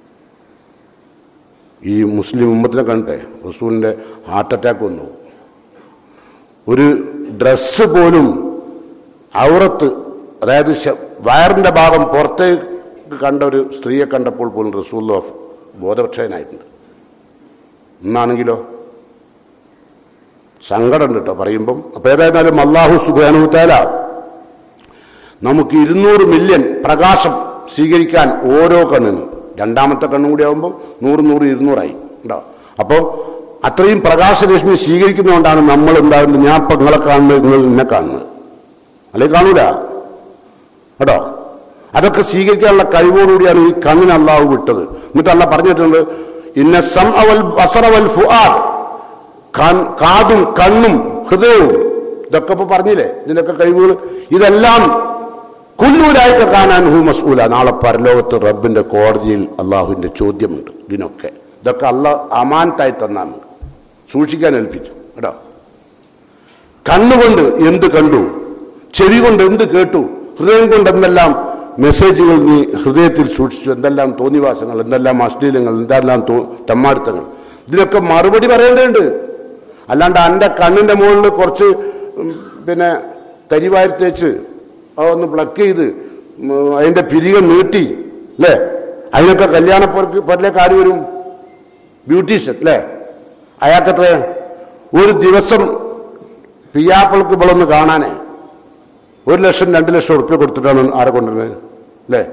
[SPEAKER 1] ഈ മുസ്ലിം ഉമ്മത്തിനെ കണ്ടേ റസൂലിന്റെ ഹാർട്ട് അറ്റാക്ക് വന്നു ഒരു ഡ്രസ്സ് പോലും ഔറത്ത് അതായത് ശ- വയറിന്റെ ഭാഗം പുറത്തേക്ക് കണ്ട ഒരു സ്ത്രീയെ കണ്ടപ്പോൾ പോലും റസൂൽ ബോധപക്ഷയനായിട്ടുണ്ട് ഇന്നാണെങ്കിലോ സങ്കടമുണ്ട് കേട്ടോ പറയുമ്പം അപ്പൊ ഏതായിരുന്നാലും അള്ളാഹു സുബാനുത്താല നമുക്ക് ഇരുന്നൂറ് മില്യൺ പ്രകാശം സ്വീകരിക്കാൻ ഓരോ കണ്ണിനും രണ്ടാമത്തെ കണ്ണും കൂടി ആകുമ്പോൾ നൂറ് നൂറ് ഇരുന്നൂറായി ഉണ്ടോ അപ്പോൾ അത്രയും പ്രകാശരശ്മി സ്വീകരിക്കുന്നതുകൊണ്ടാണ് നമ്മൾ ഉണ്ടാകുന്നത് ഞാൻ ഇപ്പം നിങ്ങളെ കാണുന്നത് നിങ്ങൾ എന്നെ കാണുന്നത് അല്ലെ കാണൂല കേട്ടോ അതൊക്കെ സ്വീകരിക്കാനുള്ള കഴിവോടുകൂടിയാണ് ഈ കണ്ണിന് അള്ളാഹു വിട്ടത് എന്നിട്ട് അല്ല പറഞ്ഞിട്ടുണ്ട് ഇന്ന സം അവൽ വസറവൽ ഫുആദ് കാൻ- കാതും കണ്ണും ഹൃദയവും ഇതൊക്കെ ഇപ്പൊ പറഞ്ഞില്ലേ ഇതിനൊക്കെ കഴിവുകൾ ഇതെല്ലാം കുല്ലൂരായിട്ട് കാണാൻ ഹു മസൂല നാളെ പരലോകത്ത് റബ്ബിന്റെ കോടതിയിൽ അള്ളാഹുവിന്റെ ചോദ്യമുണ്ട് ഇതിനൊക്കെ ഇതൊക്കെ അള്ളാഹ് അമാനത്തായി തന്നാണ് സൂക്ഷിക്കാൻ ഏൽപ്പിച്ചു കേട്ടോ കണ്ണുകൊണ്ട് എന്ത് കണ്ടു ചെവി കൊണ്ട് എന്ത് കേട്ടു ഹൃദയം കൊണ്ട് എന്തെല്ലാം മെസ്സേജുകൾ നീ ഹൃദയത്തിൽ സൂക്ഷിച്ചു എന്തെല്ലാം തോന്നിവാസങ്ങൾ എന്തെല്ലാം അശ്ലീലങ്ങൾ എന്തെല്ലാം തോ- തെമ്മാടിത്തങ്ങൾ ഇതിനൊക്കെ മറുപടി പറയേണ്ടതുണ്ട് അല്ലാണ്ട് എൻ്റെ കണ്ണിന്റെ മുകളിൽ കുറച്ച് ഉം, പിന്നെ കരിവാരി തേച്ച് അതൊന്ന് പ്ലക്ക് ചെയ്ത് ഉം, അതിന്റെ പിരിക നീട്ടി അല്ലേ അതിനൊക്കെ കല്യാണ പൊരലേക്ക് ആര് വരും ബ്യൂട്ടീഷ്യൻ അല്ലേ അയാൾക്കത്ര ഒരു ദിവസം പിയാപ്പിൾക്ക് ഇവളൊന്ന് കാണാനേ ഒരു ലക്ഷം രണ്ട് ലക്ഷം ഉറുപ്പ്യ കൊടുത്തിട്ടാണ് ആരെ കൊണ്ടുവരുന്നത് അല്ലേ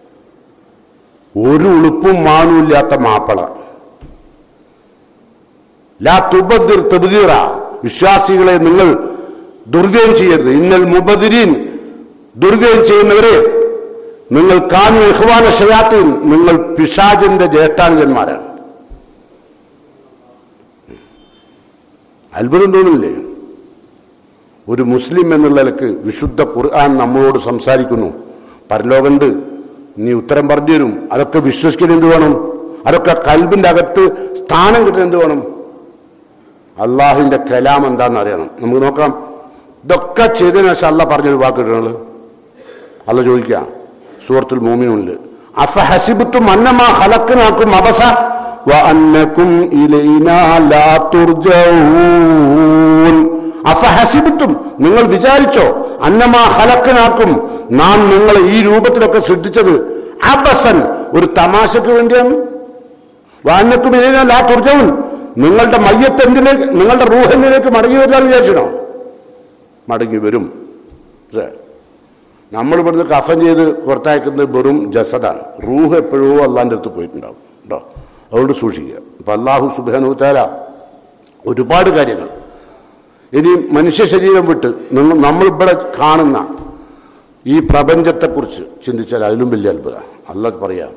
[SPEAKER 1] ഒരു ഉളുപ്പും മാണും ഇല്ലാത്ത മാപ്പള ലാ തുബദിർ തബ്ദീറ വിശ്വാസികളെ നിങ്ങൾ ദുർവ്യയം ചെയ്യരുത് ഇന്നൽ മുബദിരീൻ ദുർവ്യയം ചെയ്യുന്നവരെ നിങ്ങൾ കാനു ഇഹ്വാന ഷയാത്തീൻ നിങ്ങൾ പിശാജിന്റെ ജ്യേഷ്ഠാനുജന്മാരാണ് അത്ഭുതം തോന്നുന്നില്ലേ ഒരു മുസ്ലിം എന്നുള്ള നിലക്ക് വിശുദ്ധ ഖുർആൻ നമ്മളോട് സംസാരിക്കുന്നു പരലോകണ്ട് നീ ഉത്തരം പറഞ്ഞു തരും അതൊക്കെ വിശ്വസിക്കാൻ എന്ത് വേണം അതൊക്കെ കൽബിന്റെ അകത്ത് സ്ഥാനം കിട്ടാൻ എന്ത് വേണം അള്ളാഹുവിന്റെ കലാം എന്താണെന്ന് അറിയണം നമുക്ക് നോക്കാം ഇതൊക്കെ ചെയ്തതിനു ശേഷം അല്ല പറഞ്ഞൊരു വാക്ക് കിട്ടണത് അല്ല ചോദിക്കുക സൂറത്തുൽ മോമിനുണ്ട് അഫഹസിബത്തും അന്നമാ ഹലക്കിനാക്കും അബസ വഅന്നകും ഇലൈനാ ലാ തുർജഊൻ അഫഹസിബത്തും നിങ്ങൾ വിചാരിച്ചോ അന്നമാ ഹലക്കിനാക്കും നാം നിങ്ങളെ ഈ രൂപത്തിലൊക്കെ സൃഷ്ടിച്ചത് അബസൻ ഒരു തമാശക്ക് വേണ്ടിയാണ് വാന്നക്കും ഇലൈനാ ലാ തുർജഊൻ നിങ്ങളുടെ മയ്യത്ത് എന്തിലേക്ക് നിങ്ങളുടെ റൂഹന്നിലേക്ക് മടങ്ങി വരാൻ വിചാരിച്ചോ മടങ്ങി വരും പക്ഷേ നമ്മൾ ഇവിടുന്ന് കഫൻ ചെയ്ത് പുറത്തയക്കുന്നത് വെറും ജസദാണ് റൂഹ് എപ്പോഴോ അള്ളാൻ്റെ അടുത്ത് പോയിട്ടുണ്ടാവും കേട്ടോ അതുകൊണ്ട് സൂക്ഷിക്കുക അപ്പൊ അള്ളാഹു സുബാനുത്താല ഒരുപാട് കാര്യങ്ങൾ ഇനി മനുഷ്യ ശരീരം വിട്ട് നിങ്ങൾ നമ്മളിവിടെ കാണുന്ന ഈ പ്രപഞ്ചത്തെക്കുറിച്ച് ചിന്തിച്ചാൽ അതിലും വലിയ അത്ഭുതം അല്ല പറയാം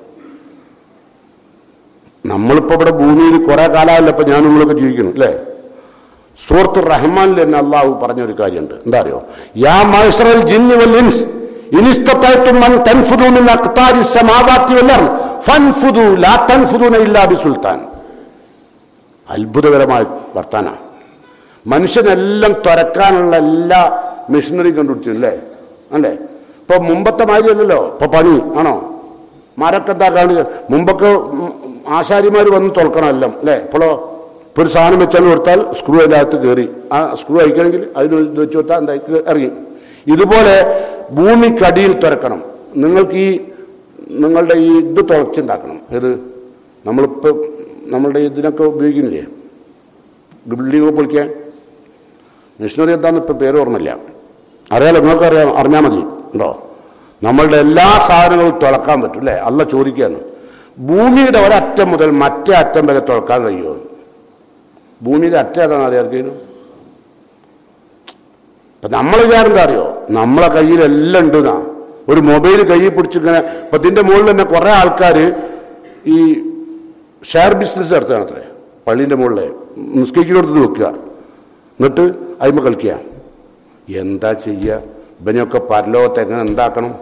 [SPEAKER 1] നമ്മളിപ്പോ ഇവിടെ ഭൂമിയിൽ കുറെ കാലമല്ല ഇപ്പൊ ഞാൻ നിങ്ങളൊക്കെ ജീവിക്കണം അല്ലേ സൂറത്ത് റഹ്മാനിൽ തന്നെ അള്ളാഹു പറഞ്ഞൊരു കാര്യമുണ്ട് എന്താ അറിയോ യാ മൈസറൽ ജിന്നി വൽ ഇൻസ് ഇനിസ്തത്തായിട്ടും മൻ തൻഫുദു മിൻ അഖ്താരി സമാവാത്തി വൽ അർദ് ഫൻഫുദു ലാ തൻഫുദൂന ഇല്ലാ ബിസുൽത്താൻ അത്ഭുതകരമായ വർത്താന മനുഷ്യനെല്ലാം തുറക്കാനുള്ള എല്ലാ മെഷീനറിയും കണ്ടുപിടിച്ചു അല്ലേ അല്ലേ ഇപ്പൊ മുമ്പത്തെ മാതിരിയല്ലല്ലോ ഇപ്പൊ പണി ആണോ മരൊക്കെ എന്താ കാണുക മുമ്പൊക്കെ ഉം, ആശാരിമാര് വന്ന് തുറക്കണം എല്ലാം അല്ലേ ഇപ്പോഴോ ഇപ്പോൾ ഒരു സാധനം വെച്ചാൽ കൊടുത്താൽ സ്ക്രൂ അതിൻ്റെ അകത്ത് കയറി ആ സ്ക്രൂ അയക്കണമെങ്കിൽ അതിന് ഇത് വെച്ച് കൊടുത്താൽ എന്താ ഇറങ്ങി ഇതുപോലെ ഭൂമിക്കടിയിൽ തുറക്കണം നിങ്ങൾക്ക് ഈ നിങ്ങളുടെ ഈ ഇത് തുളച്ചുണ്ടാക്കണം ഏത് നമ്മളിപ്പോൾ നമ്മളുടെ ഇതിനൊക്കെ ഉപയോഗിക്കുന്നില്ലേ ബിൽഡിംഗ് പൊളിക്കാൻ മിഷനറി എന്താന്ന് ഇപ്പം പേര് ഓർമ്മയില്ല അറിയാലോ നിങ്ങൾക്ക് അറിയാം അറിഞ്ഞാൽ മതി ഉണ്ടോ നമ്മളുടെ എല്ലാ സാധനങ്ങളും തുളക്കാൻ പറ്റും അല്ലേ അല്ല ചോദിക്കുകയാണ് ഭൂമിയുടെ ഒരറ്റം മുതൽ മറ്റേ അറ്റം വരെ തുളക്കാൻ കഴിയുമോ ഭൂമിയുടെ അറ്റം ഏതാണ് അറിയാർക്കേനും അപ്പൊ നമ്മൾ വിചാരം എന്താ അറിയോ നമ്മളെ കയ്യിൽ എല്ലാം ഉണ്ട് എന്നാ ഒരു മൊബൈൽ കയ്യിൽ പിടിച്ചിങ്ങനെ ഇപ്പൊ ഇതിന്റെ മുകളിൽ തന്നെ കുറെ ആൾക്കാർ ഈ ഷെയർ ബിസിനസ് നടത്തുകയാണ് അത്രേ പള്ളീന്റെ മുകളിൽ നിസ്കരിക്കുന്നിടത്ത് വെക്കുക എന്നിട്ട് അതിമ കളിക്കുക എന്താ ചെയ്യുക ഇവനെയൊക്കെ പരലോകത്ത് എങ്ങനെ എന്താക്കണം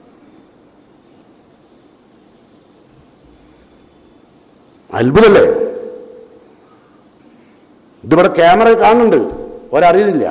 [SPEAKER 1] അത്ഭുതല്ലേ ഇതിവിടെ ക്യാമറ കാണുന്നുണ്ട് ഒരറിയുന്നില്ല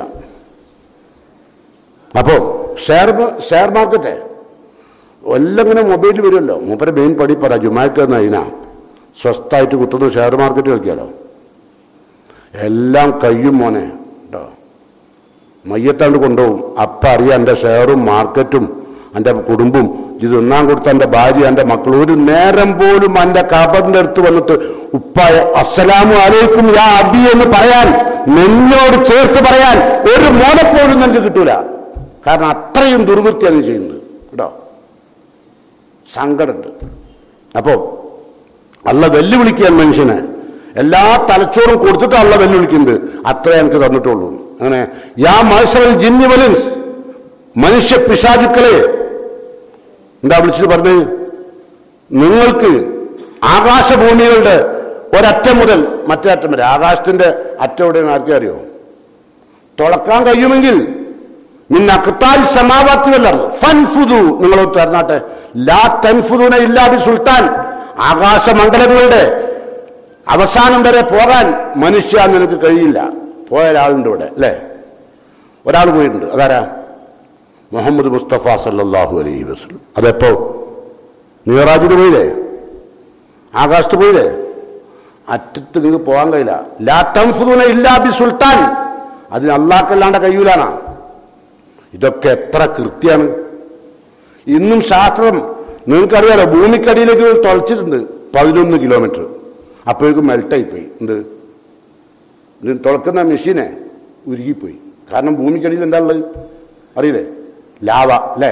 [SPEAKER 1] അപ്പോ ഷെയർ ഷെയർ മാർക്കറ്റ് എല്ലാം ഇങ്ങനെ മൊബൈലിൽ വരുമല്ലോ മൂപ്പരെ മെയിൻ പടി പറ ജുമാക്ക് എന്ന അതിനാ സ്വസ്ഥായിട്ട് കുത്തുന്ന ഷെയർ മാർക്കറ്റ് കളിക്കാലോ എല്ലാം കയ്യും മോനെ കേട്ടോ മയ്യത്താണ്ട് കൊണ്ടുപോകും അപ്പം അറിയാം എൻ്റെ ഷെയറും മാർക്കറ്റും എൻ്റെ കുടുംബം ഇത് തിന്നാൻ കൊടുത്ത എൻ്റെ ഭാര്യ എൻ്റെ മക്കൾ ഒരു നേരം പോലും എൻ്റെ കബറിൻ്റെ അടുത്ത് വന്നിട്ട് ഉപ്പായ അസ്സലാമു അലൈക്കും യാ അബി എന്ന് പറയാൻ നിന്നോട് ചേർത്ത് പറയാൻ ഒരു മോനെപ്പോലും നിനക്ക് കിട്ടൂല കാരണം അത്രയും ദുർവൃത്തിയാണ് നീ ചെയ്യുന്നത് കേട്ടോ സങ്കടമുണ്ട് അപ്പോ അല്ല വെല്ലുവിളിക്കാൻ മനുഷ്യനെ എല്ലാ തലച്ചോറും കൊടുത്തിട്ട് അല്ല വെല്ലുവിളിക്കുന്നത് അത്രേ എനിക്ക് തന്നിട്ടുള്ളൂ അങ്ങനെ യാ മത്സരം ജിന്നി വലൻസ് മനുഷ്യ പിശാചുക്കളെ എന്താ വിളിച്ചിട്ട് പറഞ്ഞത് നിങ്ങൾക്ക് ആകാശഭൂമികളുടെ ഒരറ്റം മുതൽ മറ്റേ അറ്റം വരെ ആകാശത്തിന്റെ അറ്റം എവിടെയാണ് ആർക്കും അറിയോ തുളക്കാൻ കഴിയുമെങ്കിൽ നിന്ന അക്താൽ സമാവാത്തിവല്ലർ ഫൻഫുദു നിങ്ങൾ തരണാട്ടെ ലാ തൻഫുദുന ഇല്ലാബി സുൽത്താൻ ആകാശമണ്ഡലങ്ങളുടെ അവസാനം വരെ പോകാൻ മനുഷ്യ നിനക്ക് കഴിയില്ല പോയ ഒരാളുണ്ട് ഇവിടെ അല്ലേ ഒരാൾ പോയിട്ടുണ്ട് അതാരാ മുഹമ്മദ് മുസ്തഫ സല്ലല്ലാഹു അലൈഹി വസല്ലം അതെപ്പോ മിറാജിന് പോയില്ലേ ആകാശത്ത് പോയില്ലേ അറ്റത്ത് നിങ്ങൾക്ക് പോകാൻ കഴിയില്ല ലാ തൻഫുദുന ഇല്ലാ ബി സുൽത്താൻ അതിന് അള്ളാഹ്ക്കല്ലാണ്ട് കഴിയൂലാണ് ഇതൊക്കെ എത്ര കൃത്യമാണ് ഇന്നും ശാസ്ത്രം നിങ്ങൾക്കറിയാലോ ഭൂമിക്കടിയിലേക്ക് തുളച്ചിട്ടുണ്ട് പതിനൊന്ന് കിലോമീറ്റർ അപ്പോഴേക്കും മെൽട്ടായി പോയി എന്ത് ഇത് തുളക്കുന്ന മെഷീനെ ഉരുകിപ്പോയി കാരണം ഭൂമിക്കടിയിൽ എന്താ ഉള്ളത് അറിയില്ലേ ലാവ അല്ലേ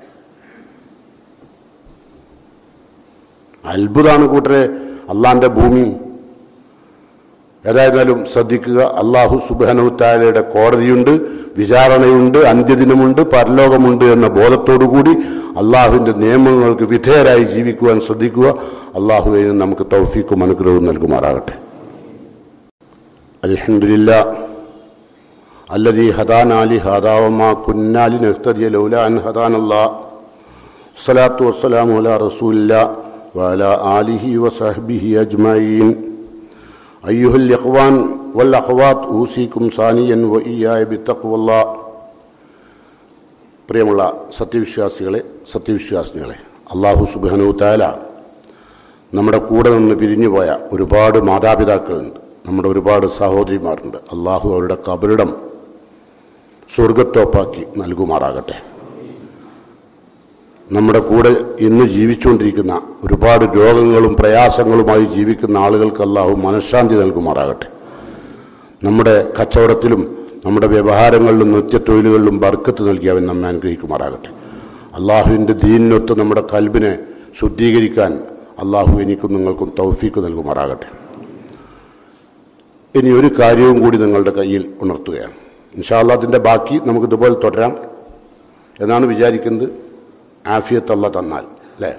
[SPEAKER 1] അത്ഭുതമാണ് കൂട്ടരെ അള്ളാന്റെ ഭൂമി ഏതായിരുന്നാലും ശ്രദ്ധിക്കുക അള്ളാഹു സുബാനുത്താലയുടെ കോടതിയുണ്ട് വിചാരണയുണ്ട് അന്ത്യദിനമുണ്ട് പരലോകമുണ്ട് എന്ന ബോധത്തോടുകൂടി അള്ളാഹുവിൻ്റെ നിയമങ്ങൾക്ക് വിധേയരായി ജീവിക്കുവാൻ ശ്രദ്ധിക്കുക അള്ളാഹുവിന് നമുക്ക് തൗഫീക്കും അനുഗ്രഹവും നൽകുമാറാകട്ടെ അലഹമില്ല الذي هدانا لهذا وما كنا لنهتدي لولا أن هدانا الله الصلاة والسلام على رسول الله وعلى آله وصحبه أجمعين أيها الإخوان والأخوات أوصيكم ثانيا وإياي بتقوى الله പ്രിയമുള്ള സത്യവിശ്വാസികളെ സത്യവിശ്വാസിനികളെ അള്ളാഹു സുബാനു താല നമ്മുടെ കൂടെ നിന്ന് പിരിഞ്ഞുപോയ ഒരുപാട് മാതാപിതാക്കളുണ്ട് നമ്മുടെ ഒരുപാട് സഹോദരിമാരുണ്ട് അള്ളാഹു അവരുടെ കബറിടം സ്വർഗത്തോപ്പാക്കി നൽകുമാറാകട്ടെ നമ്മുടെ കൂടെ ഇന്ന് ജീവിച്ചുകൊണ്ടിരിക്കുന്ന ഒരുപാട് രോഗങ്ങളും പ്രയാസങ്ങളുമായി ജീവിക്കുന്ന ആളുകൾക്ക് അള്ളാഹു മനഃശാന്തി നൽകുമാറാകട്ടെ നമ്മുടെ കച്ചവടത്തിലും നമ്മുടെ വ്യവഹാരങ്ങളിലും നിത്യത്തൊഴിലുകളിലും ബർക്കത്ത് നൽകി അവൻ നമ്മെ അനുഗ്രഹിക്കുമാറാകട്ടെ അള്ളാഹുവിൻ്റെ ദീനിനൊത്ത് നമ്മുടെ കൽബിനെ ശുദ്ധീകരിക്കാൻ അള്ളാഹു എനിക്കും നിങ്ങൾക്കും തൗഫീക്ക് നൽകുമാറാകട്ടെ ഇനി ഒരു കാര്യവും കൂടി നിങ്ങളുടെ കയ്യിൽ ഉണർത്തുകയാണ് ഇൻഷാല്ല അതിൻ്റെ ബാക്കി നമുക്ക് ഇതുപോലെ തുടരാം എന്നാണ് വിചാരിക്കുന്നത് ആഫിയത്ത് അല്ല തന്നാൽ അല്ലേ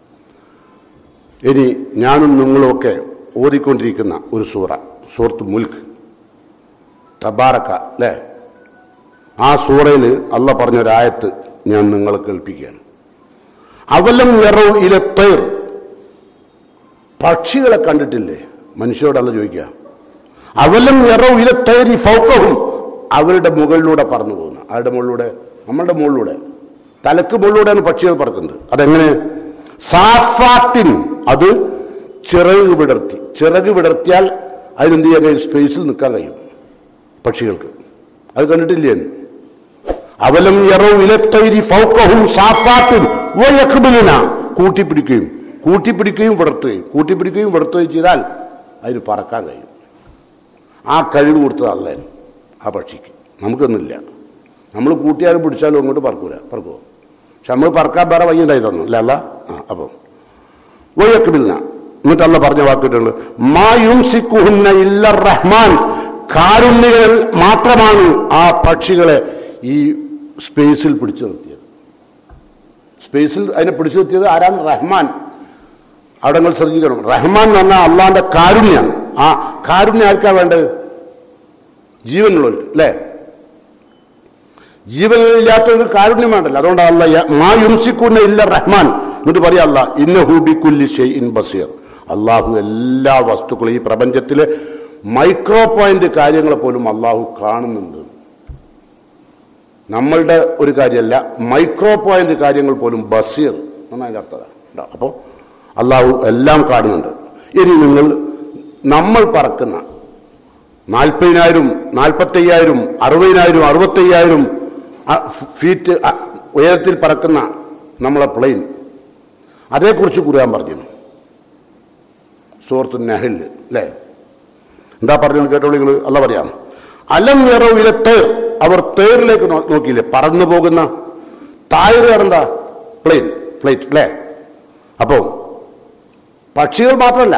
[SPEAKER 1] ഇനി ഞാനും നിങ്ങളുമൊക്കെ ഓതിക്കൊണ്ടിരിക്കുന്ന ഒരു സൂറ സൂറത്ത് മുൽക്ക് തബാറക്ക അല്ലേ ആ സൂറയിൽ അല്ല പറഞ്ഞൊരായത്ത് ഞാൻ നിങ്ങളെ കേൾപ്പിക്കുകയാണ് അവലം നിറവ് ഇലെ പേർ പക്ഷികളെ കണ്ടിട്ടില്ലേ മനുഷ്യരോടല്ല ചോദിക്കുക അവലം നിറവ് ഇലെ തേരി ഫൗക്കവും അവരുടെ മുകളിലൂടെ പറന്നു പോകുന്നു അവരുടെ മുകളിലൂടെ നമ്മളുടെ മുകളിലൂടെ തലക്ക് മുകളിലൂടെയാണ് പക്ഷികൾ പറക്കുന്നത് അതെങ്ങനെ സാഫാത്തിൻ അത് ചിറക് വിടർത്തി ചിറക് വിടർത്തിയാൽ അതിനെന്ത് ചെയ്യാൻ കഴിയും സ്പേസിൽ നിൽക്കാൻ കഴിയും പക്ഷികൾക്ക് അത് കണ്ടിട്ടില്ലേ അവലം യറോ ഇലത്തൈരി ഫൗക്കഹും സാഫാത്തും വയഖ്ബിലുന കൂട്ടിപ്പിടിക്കുകയും കൂട്ടിപ്പിടിക്കുകയും വിടർത്തുകയും കൂട്ടിപ്പിടിക്കുകയും വിടർത്തുകയും ചെയ്താൽ അതിന് പറക്കാൻ കഴിയും ആ കഴിവ് കൊടുത്തത് അല്ലേ ആ പക്ഷിക്ക് നമുക്കൊന്നുമില്ല നമ്മൾ കൂട്ടിയാലും പിടിച്ചാലും അങ്ങോട്ട് പറക്കൂല പറക്കുമോ പക്ഷെ നമ്മൾ പറക്കാൻ വേറെ വയ്യുണ്ടായി തന്നു അല്ല അല്ല ആ അപ്പം വയ്യക്കില്ല എന്നിട്ട് അല്ല പറഞ്ഞ വാക്കിട്ടുള്ളു മാ യുംസിക്കുഹുന്ന ഇല്ല റഹ്മാൻ കാരുണ്യകൾ മാത്രമാണ് ആ പക്ഷികളെ ഈ സ്പേസിൽ പിടിച്ചു നിർത്തിയത് സ്പേസിൽ അതിനെ പിടിച്ചു നിർത്തിയത് ആരാണ് റഹ്മാൻ അവിടെ നിങ്ങൾ ശ്രദ്ധിക്കണം റഹ്മാൻ എന്ന് പറഞ്ഞാൽ അള്ളാന്റെ കാരുണ്യാണ് ആ കാരുണ്യം ആർക്കാ വേണ്ടത് ജീവനുള്ളവർക്ക് അല്ലേ ജീവനില്ലാത്തവർക്ക് കാരുണ്യം വേണ്ടല്ലോ അതുകൊണ്ട് അല്ല മാ യുംസിക്കുന്ന ഇല്ല റഹ്മാൻ എന്നിട്ട് പറയാ അല്ല ഇന്ന ഹൂബിക്കുല്ലി ഷെയ് ഇൻ ബസീർ അള്ളാഹു എല്ലാ വസ്തുക്കളും ഈ പ്രപഞ്ചത്തിലെ മൈക്രോ പോയിന്റ് കാര്യങ്ങളെ പോലും അള്ളാഹു കാണുന്നുണ്ട് നമ്മളുടെ ഒരു കാര്യമല്ല മൈക്രോ പോയിന്റ് കാര്യങ്ങൾ പോലും ബസീർ എന്നാണ് അതിന്റെ അർത്ഥം അപ്പോൾ അള്ളാഹു എല്ലാം കാണുന്നുണ്ട് ഇനി നിങ്ങൾ നമ്മൾ പറക്കുന്ന നാൽപ്പതിനായിരം നാൽപ്പത്തയ്യായിരം അറുപതിനായിരം അറുപത്തയ്യായിരം ഫീറ്റ് അ- ഉയരത്തിൽ പറക്കുന്ന നമ്മളെ പ്ലെയിൻ അതേക്കുറിച്ച് കുറിയാൻ പറഞ്ഞു സുഹൃത്ത് നെഹിൽ അല്ലേ എന്താ പറഞ്ഞു കേട്ടോളൂ നിങ്ങൾ അല്ല പറയാം അലം വേറോ ഇല തേർ അവർ തേറിലേക്ക് നോ- നോക്കിയില്ലേ പറന്നു പോകുന്ന തായറ് എന്താ പ്ലെയിൻ ഫ്ലൈറ്റ് അല്ലേ അപ്പോ പക്ഷികൾ മാത്രമല്ല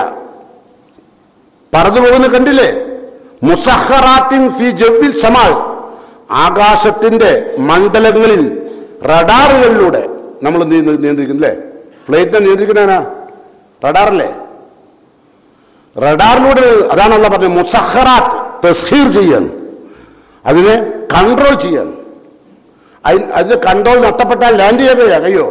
[SPEAKER 1] പറന്നു പോകുന്ന കണ്ടില്ലേ മുസഹറാത്തിൻ ഫി ജവ്വിൽ സമാൾ ആകാശത്തിന്റെ മണ്ഡലങ്ങളിൽ റഡാറുകളിലൂടെ നമ്മൾ നിയന്ത്രിക്കുന്നില്ലേ ഫ്ലൈറ്റിനെ നിയന്ത്രിക്കുന്നതിനാ റഡാറല്ലേ റഡാറിലൂടെ അതാണല്ല പറഞ്ഞത് മുസഹറാത്ത് തസ്ഹീർ ചെയ്യാൻ അതിനെ കൺട്രോൾ ചെയ്യാൻ അതിന് അതിന് കൺട്രോൾ നഷ്ടപ്പെട്ടാൽ ലാൻഡ് ചെയ്യാൻ കഴിയാ കയ്യോ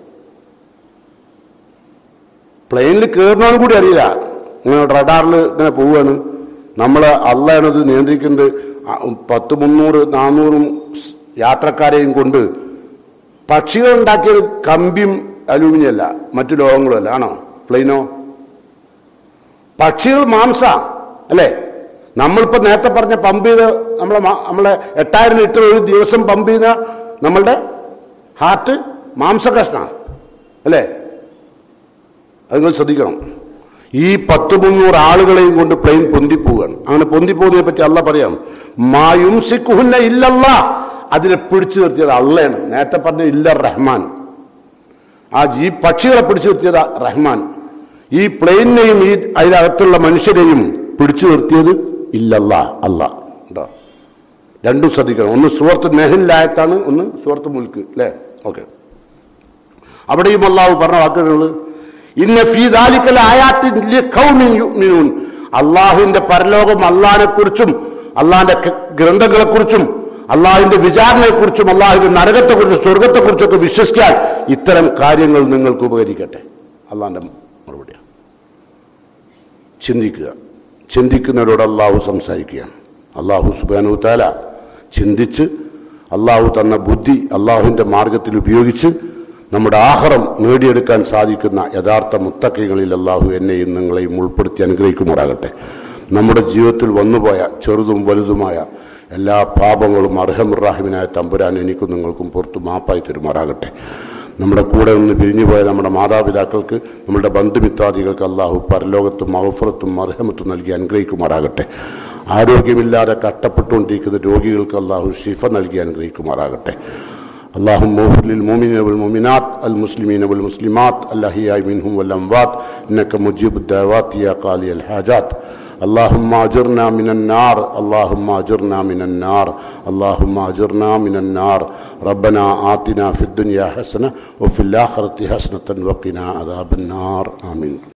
[SPEAKER 1] പ്ലെയിനിൽ കയറണമെന്ന് കൂടി അറിയില്ല ഇങ്ങനെ റഡാറിൽ ഇങ്ങനെ പോവുകയാണ് നമ്മൾ അള്ളയാണ് ഇത് നിയന്ത്രിക്കുന്നത് ആ, പത്ത് മുന്നൂറ് നാനൂറും സ് യാത്രക്കാരെയും കൊണ്ട് പക്ഷികൾ ഉണ്ടാക്കിയത് കമ്പിയും അലൂമിനിയം അല്ല മറ്റു ലോകങ്ങളും അല്ല ആണോ പ്ലെയിനോ പക്ഷികൾ മാംസ അല്ലേ നമ്മളിപ്പോ നേരത്തെ പറഞ്ഞ പമ്പ് ചെയ്ത് നമ്മളെ മാ- നമ്മളെ എട്ടായിരം ലിറ്റർ ഒരു ദിവസം പമ്പ് ചെയ്യുന്ന നമ്മളുടെ ഹാർട്ട് മാംസകഷ്ണ അല്ലേ അത് നിങ്ങൾ ശ്രദ്ധിക്കണം ഈ പത്ത് മുന്നൂറ് ആളുകളെയും കൊണ്ട് പ്ലെയിൻ പൊന്തിപ്പോവുകയാണ് അങ്ങനെ പൊന്തിപ്പോകുന്നതിനെ പറ്റി അല്ല പറയാം മായും സിക്കുഹുന്ന ഇല്ലല്ല അതിനെ പിടിച്ചു നിർത്തിയത് അള്ളയാണ് നേരത്തെ പറഞ്ഞ ഇല്ല റഹ്മാൻ ആ ജീ പക്ഷികളെ പിടിച്ചു നിർത്തിയത് റഹ്മാൻ ഈ പ്ലെയിനിനെയും ഈ അതിനകത്തുള്ള മനുഷ്യരെയും പിടിച്ചു നിർത്തിയത് ഇല്ലല്ല അല്ല ഉണ്ടോ രണ്ടും ശ്രദ്ധിക്കണം ഒന്ന് സുഹൃത്ത് നെഹിലായത്താണ് ഒന്ന് സുഹൃത്ത് മുൽക്ക് അല്ലേ ഓക്കെ അവിടെയും അള്ളാഹു പറഞ്ഞ വാക്കുകൾ ഇന്ന ഫീദാലിക്കൽ ആയാത്തിൻ അള്ളാഹുവിന്റെ പരലോകം അള്ളാഹിനെ കുറിച്ചും അള്ളാഹിന്റെ ഗ്രന്ഥങ്ങളെ കുറിച്ചും അള്ളാഹുവിന്റെ വിചാരണയെക്കുറിച്ചും അള്ളാഹുവിന്റെ നരകത്തെക്കുറിച്ചും സ്വർഗത്തെക്കുറിച്ചൊക്കെ വിശ്വസിക്കാൻ ഇത്തരം കാര്യങ്ങൾ നിങ്ങൾക്ക് ഉപകരിക്കട്ടെ അള്ളാഹിന്റെ മറുപടിയാണ് ചിന്തിക്കുക ചിന്തിക്കുന്നവരോട് അള്ളാഹു സംസാരിക്കുകയാണ് അള്ളാഹു സുബാനു താല ചിന്തിച്ച് അള്ളാഹു തന്ന ബുദ്ധി അള്ളാഹുവിന്റെ മാർഗത്തിൽ ഉപയോഗിച്ച് നമ്മുടെ ആഹാരം നേടിയെടുക്കാൻ സാധിക്കുന്ന യഥാർത്ഥ മുത്തക്കൈകളിൽ അള്ളാഹു എന്നെയും നിങ്ങളെയും ഉൾപ്പെടുത്തി അനുഗ്രഹിക്കുമാറാകട്ടെ നമ്മുടെ ജീവിതത്തിൽ വന്നുപോയ ചെറുതും വലുതുമായ എല്ലാ പാപങ്ങളും അർഹമുറാഹിമിനായ തമ്പുരാൻ എനിക്കും നിങ്ങൾക്കും പുറത്തു മാപ്പായി തരുമാറാകട്ടെ നമ്മുടെ കൂടെ നിന്ന് പിരിഞ്ഞുപോയ നമ്മുടെ മാതാപിതാക്കൾക്ക് നമ്മുടെ ബന്ധുമിത്രാദികൾക്ക് അള്ളാഹു പരലോകത്തും മഹഫറത്തും അർഹമത്തും നൽകി അനുഗ്രഹിക്കുമാറാകട്ടെ ആരോഗ്യമില്ലാതെ കഷ്ടപ്പെട്ടുകൊണ്ടിരിക്കുന്ന രോഗികൾക്ക് അള്ളാഹു ഷിഫ നൽകി അനുഗ്രഹിക്കുമാറാകട്ടെ اللهم اغفر للمؤمنين والمؤمنات المسلمين والمسلمات الأحياء منهم والأموات إنك مجيب الدعوات يا قاضي الحاجات اللهم اجرنا من النار اللهم اجرنا من النار اللهم اجرنا من النار ربنا آتنا في الدنيا حسنة وفي الآخرة حسنة وقنا عذاب النار آمين